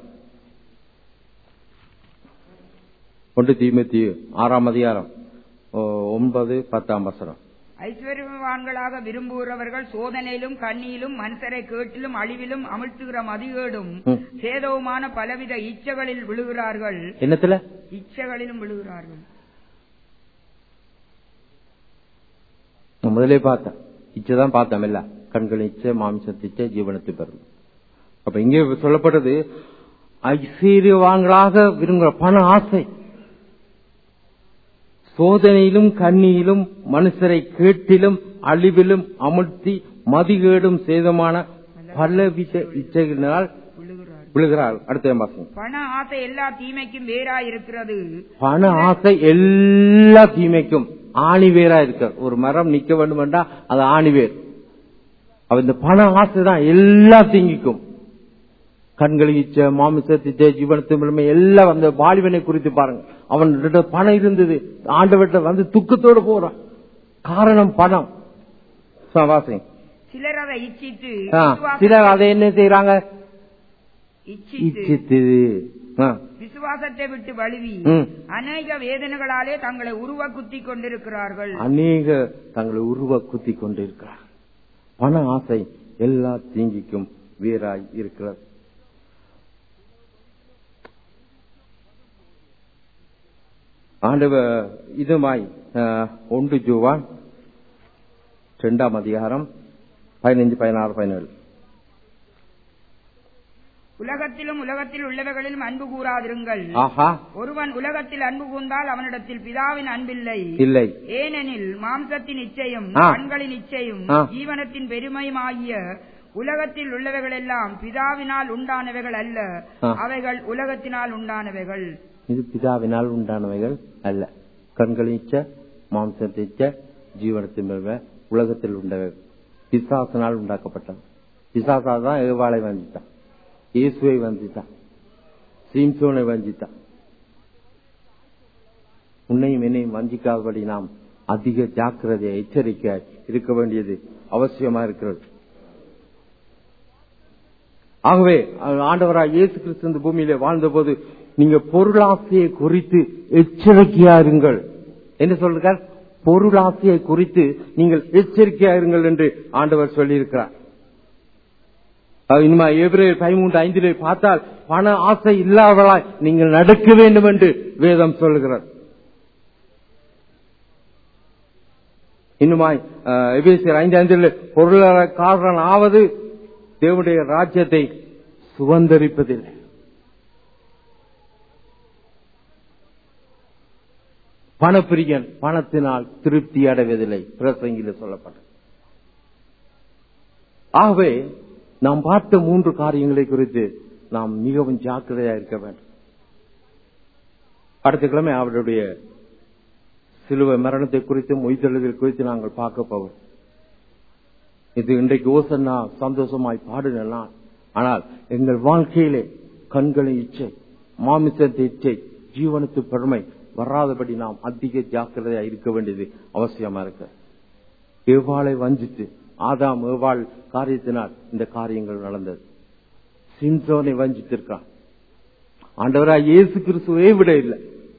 ஒன்று தீமத்தியோ ஆறாம் அதிகாரம் ஓ, ஒன்பது பத்தாம் வசனம் ஐஸ்வர்யவான்களாக விரும்புகிறவர்கள் சோதனையிலும் கண்ணியிலும் மனுஷரை கேட்டிலும் அழிவிலும் அமிழ்த்துகிற மதிகேடும் ம். சேதவுமான பலவித இச்சைகளில் விழுகிறார்கள் என்னத்துல இச்சைகளிலும் விழுகிறார்கள் நான் முதலே பார்த்தேன் இச்சைதான் பார்த்தோம் இல்ல கண்கள் இச்சை மாமிசத்து இச்சை ஜீவனத்தை பெறும் அப்ப இங்கே சொல்லப்பட்டது ஐஸ்வர்யவான்களாக விரும்புகிற பண ஆசை சோதனையிலும் கண்ணியிலும் மனுஷரை கேட்டிலும் அழிவிலும் அமுழ்த்தி மதிகேடும் சேதமான பலவித இச்சைகளினால் விழுகிறார்கள் விழுகிறார் அடுத்த மாசம் பண ஆசை எல்லா தீமைக்கும் வேறா இருக்கிறது பண ஆசை எல்லா தீமைக்கும் ஆணிவேரா இருக்க ஒரு மரம் நிக்க வேண்டும் என்றா அது ஆணிவேர் அவ இந்த பண ஆசை தான் எல்லா தீங்கிக்கும் கண்கள் இச்ச மாமிசத்திச்ச ஜீவனத்தின் பெருமை எல்லாம் அந்த வாலிபனை குறித்து பாருங்க அவன் பணம் இருந்தது ஆண்டவர்கிட்ட வந்து துக்கத்தோடு போறான் காரணம் பணம் ச- வாசிங்க. சிலர் அதை இச்சித்து ஆ, விசுவாச- சிலர் அதை என்ன செய்யறாங்க இச்சித்து இச்சித்து ஆ, விசுவாசத்தை விட்டு வழுவி ம். அநேக வேதனைகளாலே தங்களை உருவ குத்தி கொண்டிருக்கிறார்கள் அநேக தங்களை உருவ குத்தி கொண்டிருக்கிறார் பண ஆசை எல்லா தீங்கிக்கும் வேறாய் இருக்கிறது ஆண்டவர் இதுமாய் அஹ், ஒன்று ஜூவான் இரண்டாம் அதிகாரம் பதினைஞ்சு பதினாறு பதினேழு உலகத்திலும் உலகத்தில் உள்ளவைகளிலும் அன்பு கூறாதிருங்கள் ஆஹா ஒருவன் உலகத்தில் அன்பு கூர்ந்தால் அவனிடத்தில் பிதாவின் அன்பில்லை இல்லை ஏனெனில் மாம்சத்தின் இச்சையும் ஆ. கண்களின் இச்சையும் ஆ. ஜீவனத்தின் பெருமையுமாகிய உலகத்தில் உள்ளவைகள் எல்லாம் பிதாவினால் உண்டானவைகள் அல்ல ஆ. அவைகள் உலகத்தினால் உண்டானவைகள் இது பிதாவினால் உண்டானவைகள் அல்ல கண்களின் இச்ச மாம்சத்தின் இச்ச ஜீவனத்தின் பெருமை உலகத்தில் உண்டவைகள் பிசாசனால் உண்டாக்கப்பட்டது பிசாசா தான் ஏவாளை வஞ்சித்தான் இயேசுவை வஞ்சித்தான் சீம்சோனை வஞ்சித்தான் உன்னையும் என்னையும் வஞ்சிக்காதபடி நாம் அதிக ஜாக்கிரதை எச்சரிக்கை இருக்க வேண்டியது அவசியமா இருக்கிறது ஆகவே ஆண்டவராய் இயேசு கிறிஸ்து இந்த பூமியிலே வாழ்ந்தபோது நீங்க பொருளாசையை குறித்து எச்சரிக்கையா இருங்கள் என்ன சொல்றார் பொருளாசையை குறித்து நீங்கள் எச்சரிக்கையா இருங்கள் என்று ஆண்டவர் சொல்லியிருக்கிறார் அது இனிமே ஏப்ரல் பதிமூன்று ஐந்திலே பார்த்தால் பண ஆசை இல்லாதவளாய் நீங்கள் நடக்க வேண்டும் என்று வேதம் சொல்லுகிறது இன்னுமாய் அஹ், எபேசியர் ஐந்து ஐந்தில் பொருளாதாரக்காரன் ஆவது தேவனுடைய ராஜ்யத்தை சுதந்திரிப்பதில்லை பணப்பிரியன் பணத்தினால் திருப்தி அடைவதில்லை பிரசங்கில சொல்லப்பட்டது ஆகவே நாம் பார்த்த மூன்று காரியங்களை குறித்து நாம் மிகவும் ஜாக்கிரதையா இருக்க வேண்டும் அடுத்த கிழமை அவருடைய சிலுவை மரணத்தை குறித்தும் உயிர்த்தெழுதல் குறித்து நாங்கள் பார்க்க போவோம் இது இன்றைக்கு ஓசன்னா சந்தோஷமாய் பாடுன நாள் ஆனால் எங்கள் வாழ்க்கையிலே கண்களின் இச்சை மாமிசத்தை இச்சை ஜீவனத்து பெருமை வராதபடி நாம் அதிக ஜாக்கிரதையா இருக்க வேண்டியது அவசியமா இருக்கு ஏவாளை வஞ்சித்து ஆதாம் ஏவாள் காரியத்தினால் இந்த காரியங்கள் நடந்தது சிம்சோனை வஞ்சித்திருக்கான் ஆண்டவரா இயேசு கிறிஸ்துவே விட இல்லை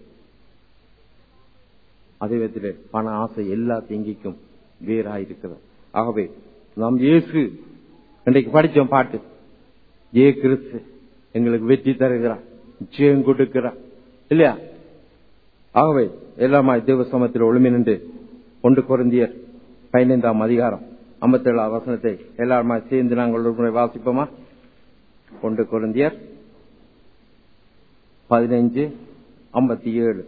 அதே விதத்திலே பண ஆசை எல்லா திங்கிக்கும் வேறாயிருக்கிறது ஆகவே நாம் இயேசு இன்றைக்கு படிச்சோம் பாட்டு ஏ கிறிஸ்து எங்களுக்கு வெற்றி தருகிறார் நிச்சயம் கொடுக்கிறார் இல்லையா ஆகவே எல்லாமாய் தேவ சமத்தில் ஒளிமை நின்று ஒன்று குறைந்தியர் பதினைந்தாம் அதிகாரம் ஐம்பத்தேழாம் வசனத்தை எல்லாருமாய் சேர்ந்து நாங்கள் ஒரு முறை வாசிப்போமா ஒன்று குறைந்தியர் பதினைஞ்சு ஐம்பத்தி ஏழு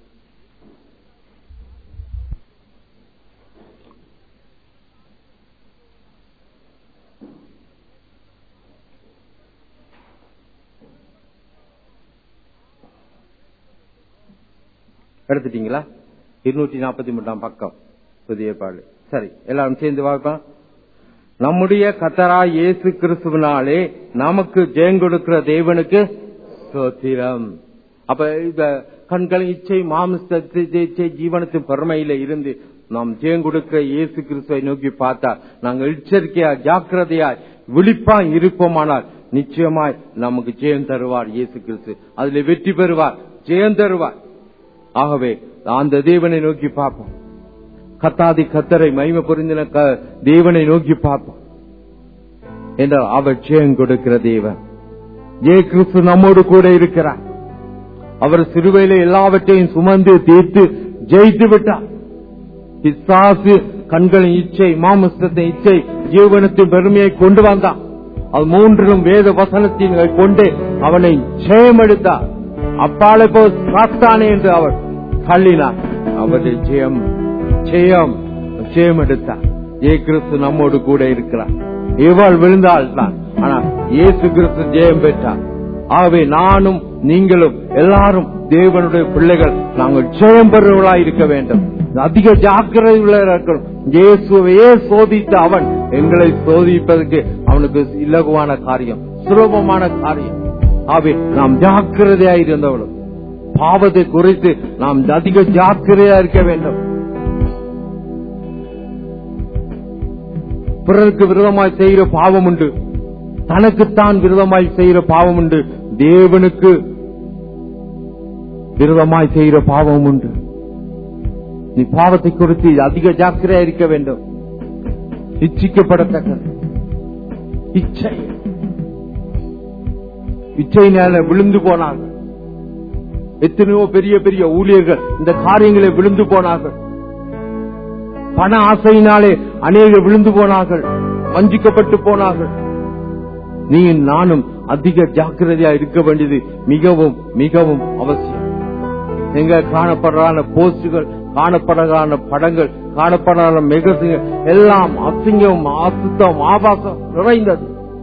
எடுத்துட்டீங்களா இருநூற்றி நாற்பத்தி மூன்றாம் பக்கம் புதிய பாடு சரி எல்லாரும் சேர்ந்து பார்ப்போம் நம்முடைய கத்தரா இயேசு கிறிஸ்துவனாலே நமக்கு ஜெயம் கொடுக்கிற தேவனுக்கு சோத்திரம் அப்ப இந்த கண்கள் இச்சை மாமிசத்தை இச்சை ஜீவனத்தின் பெருமையில இருந்து நாம் ஜெயம் கொடுக்கிற இயேசு கிறிஸ்துவை நோக்கி பார்த்தா நாங்கள் எச்சரிக்கையா ஜாக்கிரதையா விழிப்பா இருப்போமானால் நிச்சயமாய் நமக்கு ஜெயம் தருவார் இயேசு கிறிஸ்து அதுல வெற்றி பெறுவார் ஜெயம் தருவார் ஆகவே அந்த தேவனை நோக்கி பார்ப்போம் கத்தாதி கத்தரை மகிமை புரிந்தின க- தேவனை நோக்கி பார்ப்போம் என்றால் அவர் ஜெயம் கொடுக்கிற தேவன் ஏ கிறிஸ்து நம்மோடு கூட இருக்கிறார் அவர் சிறுவையில எல்லாவற்றையும் சுமந்து தீர்த்து ஜெயித்து விட்டார் பிசாசு கண்களின் இச்சை மாமஸ்தத்தின் இச்சை ஜீவனத்தின் பெருமையை கொண்டு வந்தான் அது மூன்றிலும் வேத வசனத்தின் கொண்டு அவனை ஜெயமெடுத்தார் அப்பாலை போ சாத்தானே என்று அவர் தள்ளினார் அவருடைய ஜெயம் ஜெயம் ஜெயம் எடுத்தார் ஏ கிறிஸ்து நம்மோடு கூட இருக்கிறார் இவள் விழுந்தால் தான் ஆனால் இயேசு கிறிஸ்து ஜெயம் பெற்றார் ஆகவே நானும் நீங்களும் எல்லாரும் தேவனுடைய பிள்ளைகள் நாங்கள் ஜெயம் பெறுவர்களாய் இருக்க வேண்டும் அதிக ஜாக்கிரதை இருக்கணும் இயேசுவையே சோதித்த அவன் எங்களை சோதிப்பதற்கு அவனுக்கு இலகுவான காரியம் சுலபமான காரியம் ஆகவே நாம் ஜாக்கிரதையா இருந்தவளும் பாவத்தை குறித்து நாம் அதிக ஜாக்கிரதையா இருக்க வேண்டும் பிறருக்கு விரோதமாய் செய்கிற பாவம் உண்டு தனக்குத்தான் விரோதமாய் செய்கிற பாவம் உண்டு தேவனுக்கு விரோதமாய் செய்கிற பாவம் உண்டு நீ பாவத்தை குறித்து அதிக ஜாக்கிரதையா இருக்க வேண்டும் இச்சிக்கப்படத்தக்கது இச்சை இச்சையினால விழுந்து போனார்கள் எத்தனையோ பெரிய பெரிய ஊழியர்கள் இந்த காரியங்களை விழுந்து போனார்கள் பண ஆசையினாலே அநேகர் விழுந்து போனார்கள் வஞ்சிக்கப்பட்டு போனார்கள் நீ நானும் அதிக ஜாக்கிரதையா இருக்க வேண்டியது மிகவும் மிகவும் அவசியம் எங்க காணப்படுறான போஸ்டுகள் காணப்படுறான படங்கள் காணப்படுறான மெகசிங்கள் எல்லாம் அசிங்கம் அசுத்தம் ஆபாசம் நிறைந்தது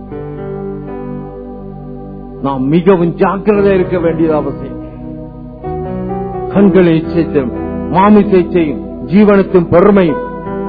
நாம் மிகவும் ஜாக்கிரதையா இருக்க வேண்டியது அவசியம் கண்களை இச்சைத்தும் மாமிசை செய்யும் ஜீவனத்தின் பொறுமையும்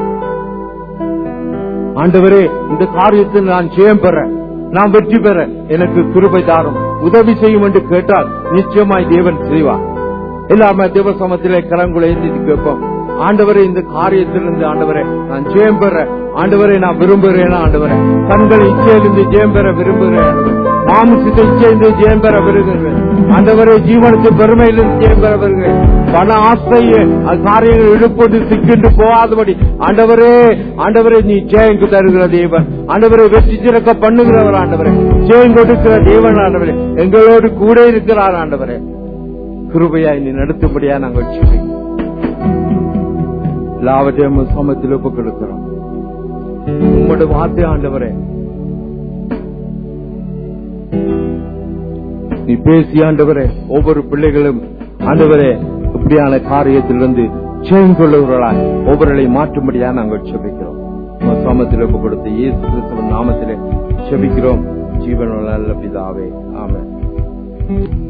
ஆண்டவரே இந்த காரியத்தில் நான் ஜெயம் பெற நான் வெற்றி பெற எனக்கு கிருபை தாரும் உதவி செய்யும் என்று கேட்டால் நிச்சயமாய் தேவன் செய்வார் எல்லாமே தேவ சமத்திலே கரங்குலை ஏந்தி கேட்போம் ஆண்டவரே இந்த காரியத்திலிருந்து ஆண்டவரே நான் ஜெயம் பெற ஆண்டவரை நான் விரும்புகிறேன் ஆண்டவரே கண்கள் இச்சையிலிருந்து ஜெயம் பெற விரும்புகிறேன் ஆண்டவரே. மாமிசத்தை இச்சையிலிருந்து ஜெயம் பெற விரும்புகிறேன் ஆண்டவரே ஜீவனத்தின் பெருமையிலிருந்து ஜெயம் பெற வருகிறேன் பண ஆசையை அது காரியங்கள் இழுப்பது சிக்கின்று போகாதபடி ஆண்டவரே ஆண்டவரே நீ ஜெயங்கு தருகிற தேவன் ஆண்டவரை வெற்றி சிறக்க பண்ணுகிறவர் ஆண்டவரே ஜெயம் கொடுக்கிற தேவன் ஆண்டவரே எங்களோடு கூட இருக்கிறார் ஆண்டவரே கிருபையாய் நீ நடத்தும்படியா நாங்கள் சொல்லி எல்லாவற்றையும் சமத்தில் ஒப்பு கொடுக்கிறோம் உம்மோட வார்த்தை ஆண்டவரே நீ பேசி ஆண்டவரே ஒவ்வொரு பிள்ளைகளும் ஆண்டவரே இப்படியான காரியத்திலிருந்து ஜெயம் கொள்ளுகிறவர்களாய் ஒவ்வொருவரை மாற்றும்படியா நாங்கள் செபிக்கிறோம் உமது சமத்தில் ஒப்பு கொடுத்து இயேசு கிறிஸ்துவின் நாமத்திலே செபிக்கிறோம் ஜீவனுள்ள நல்ல பிதாவே ஆமென்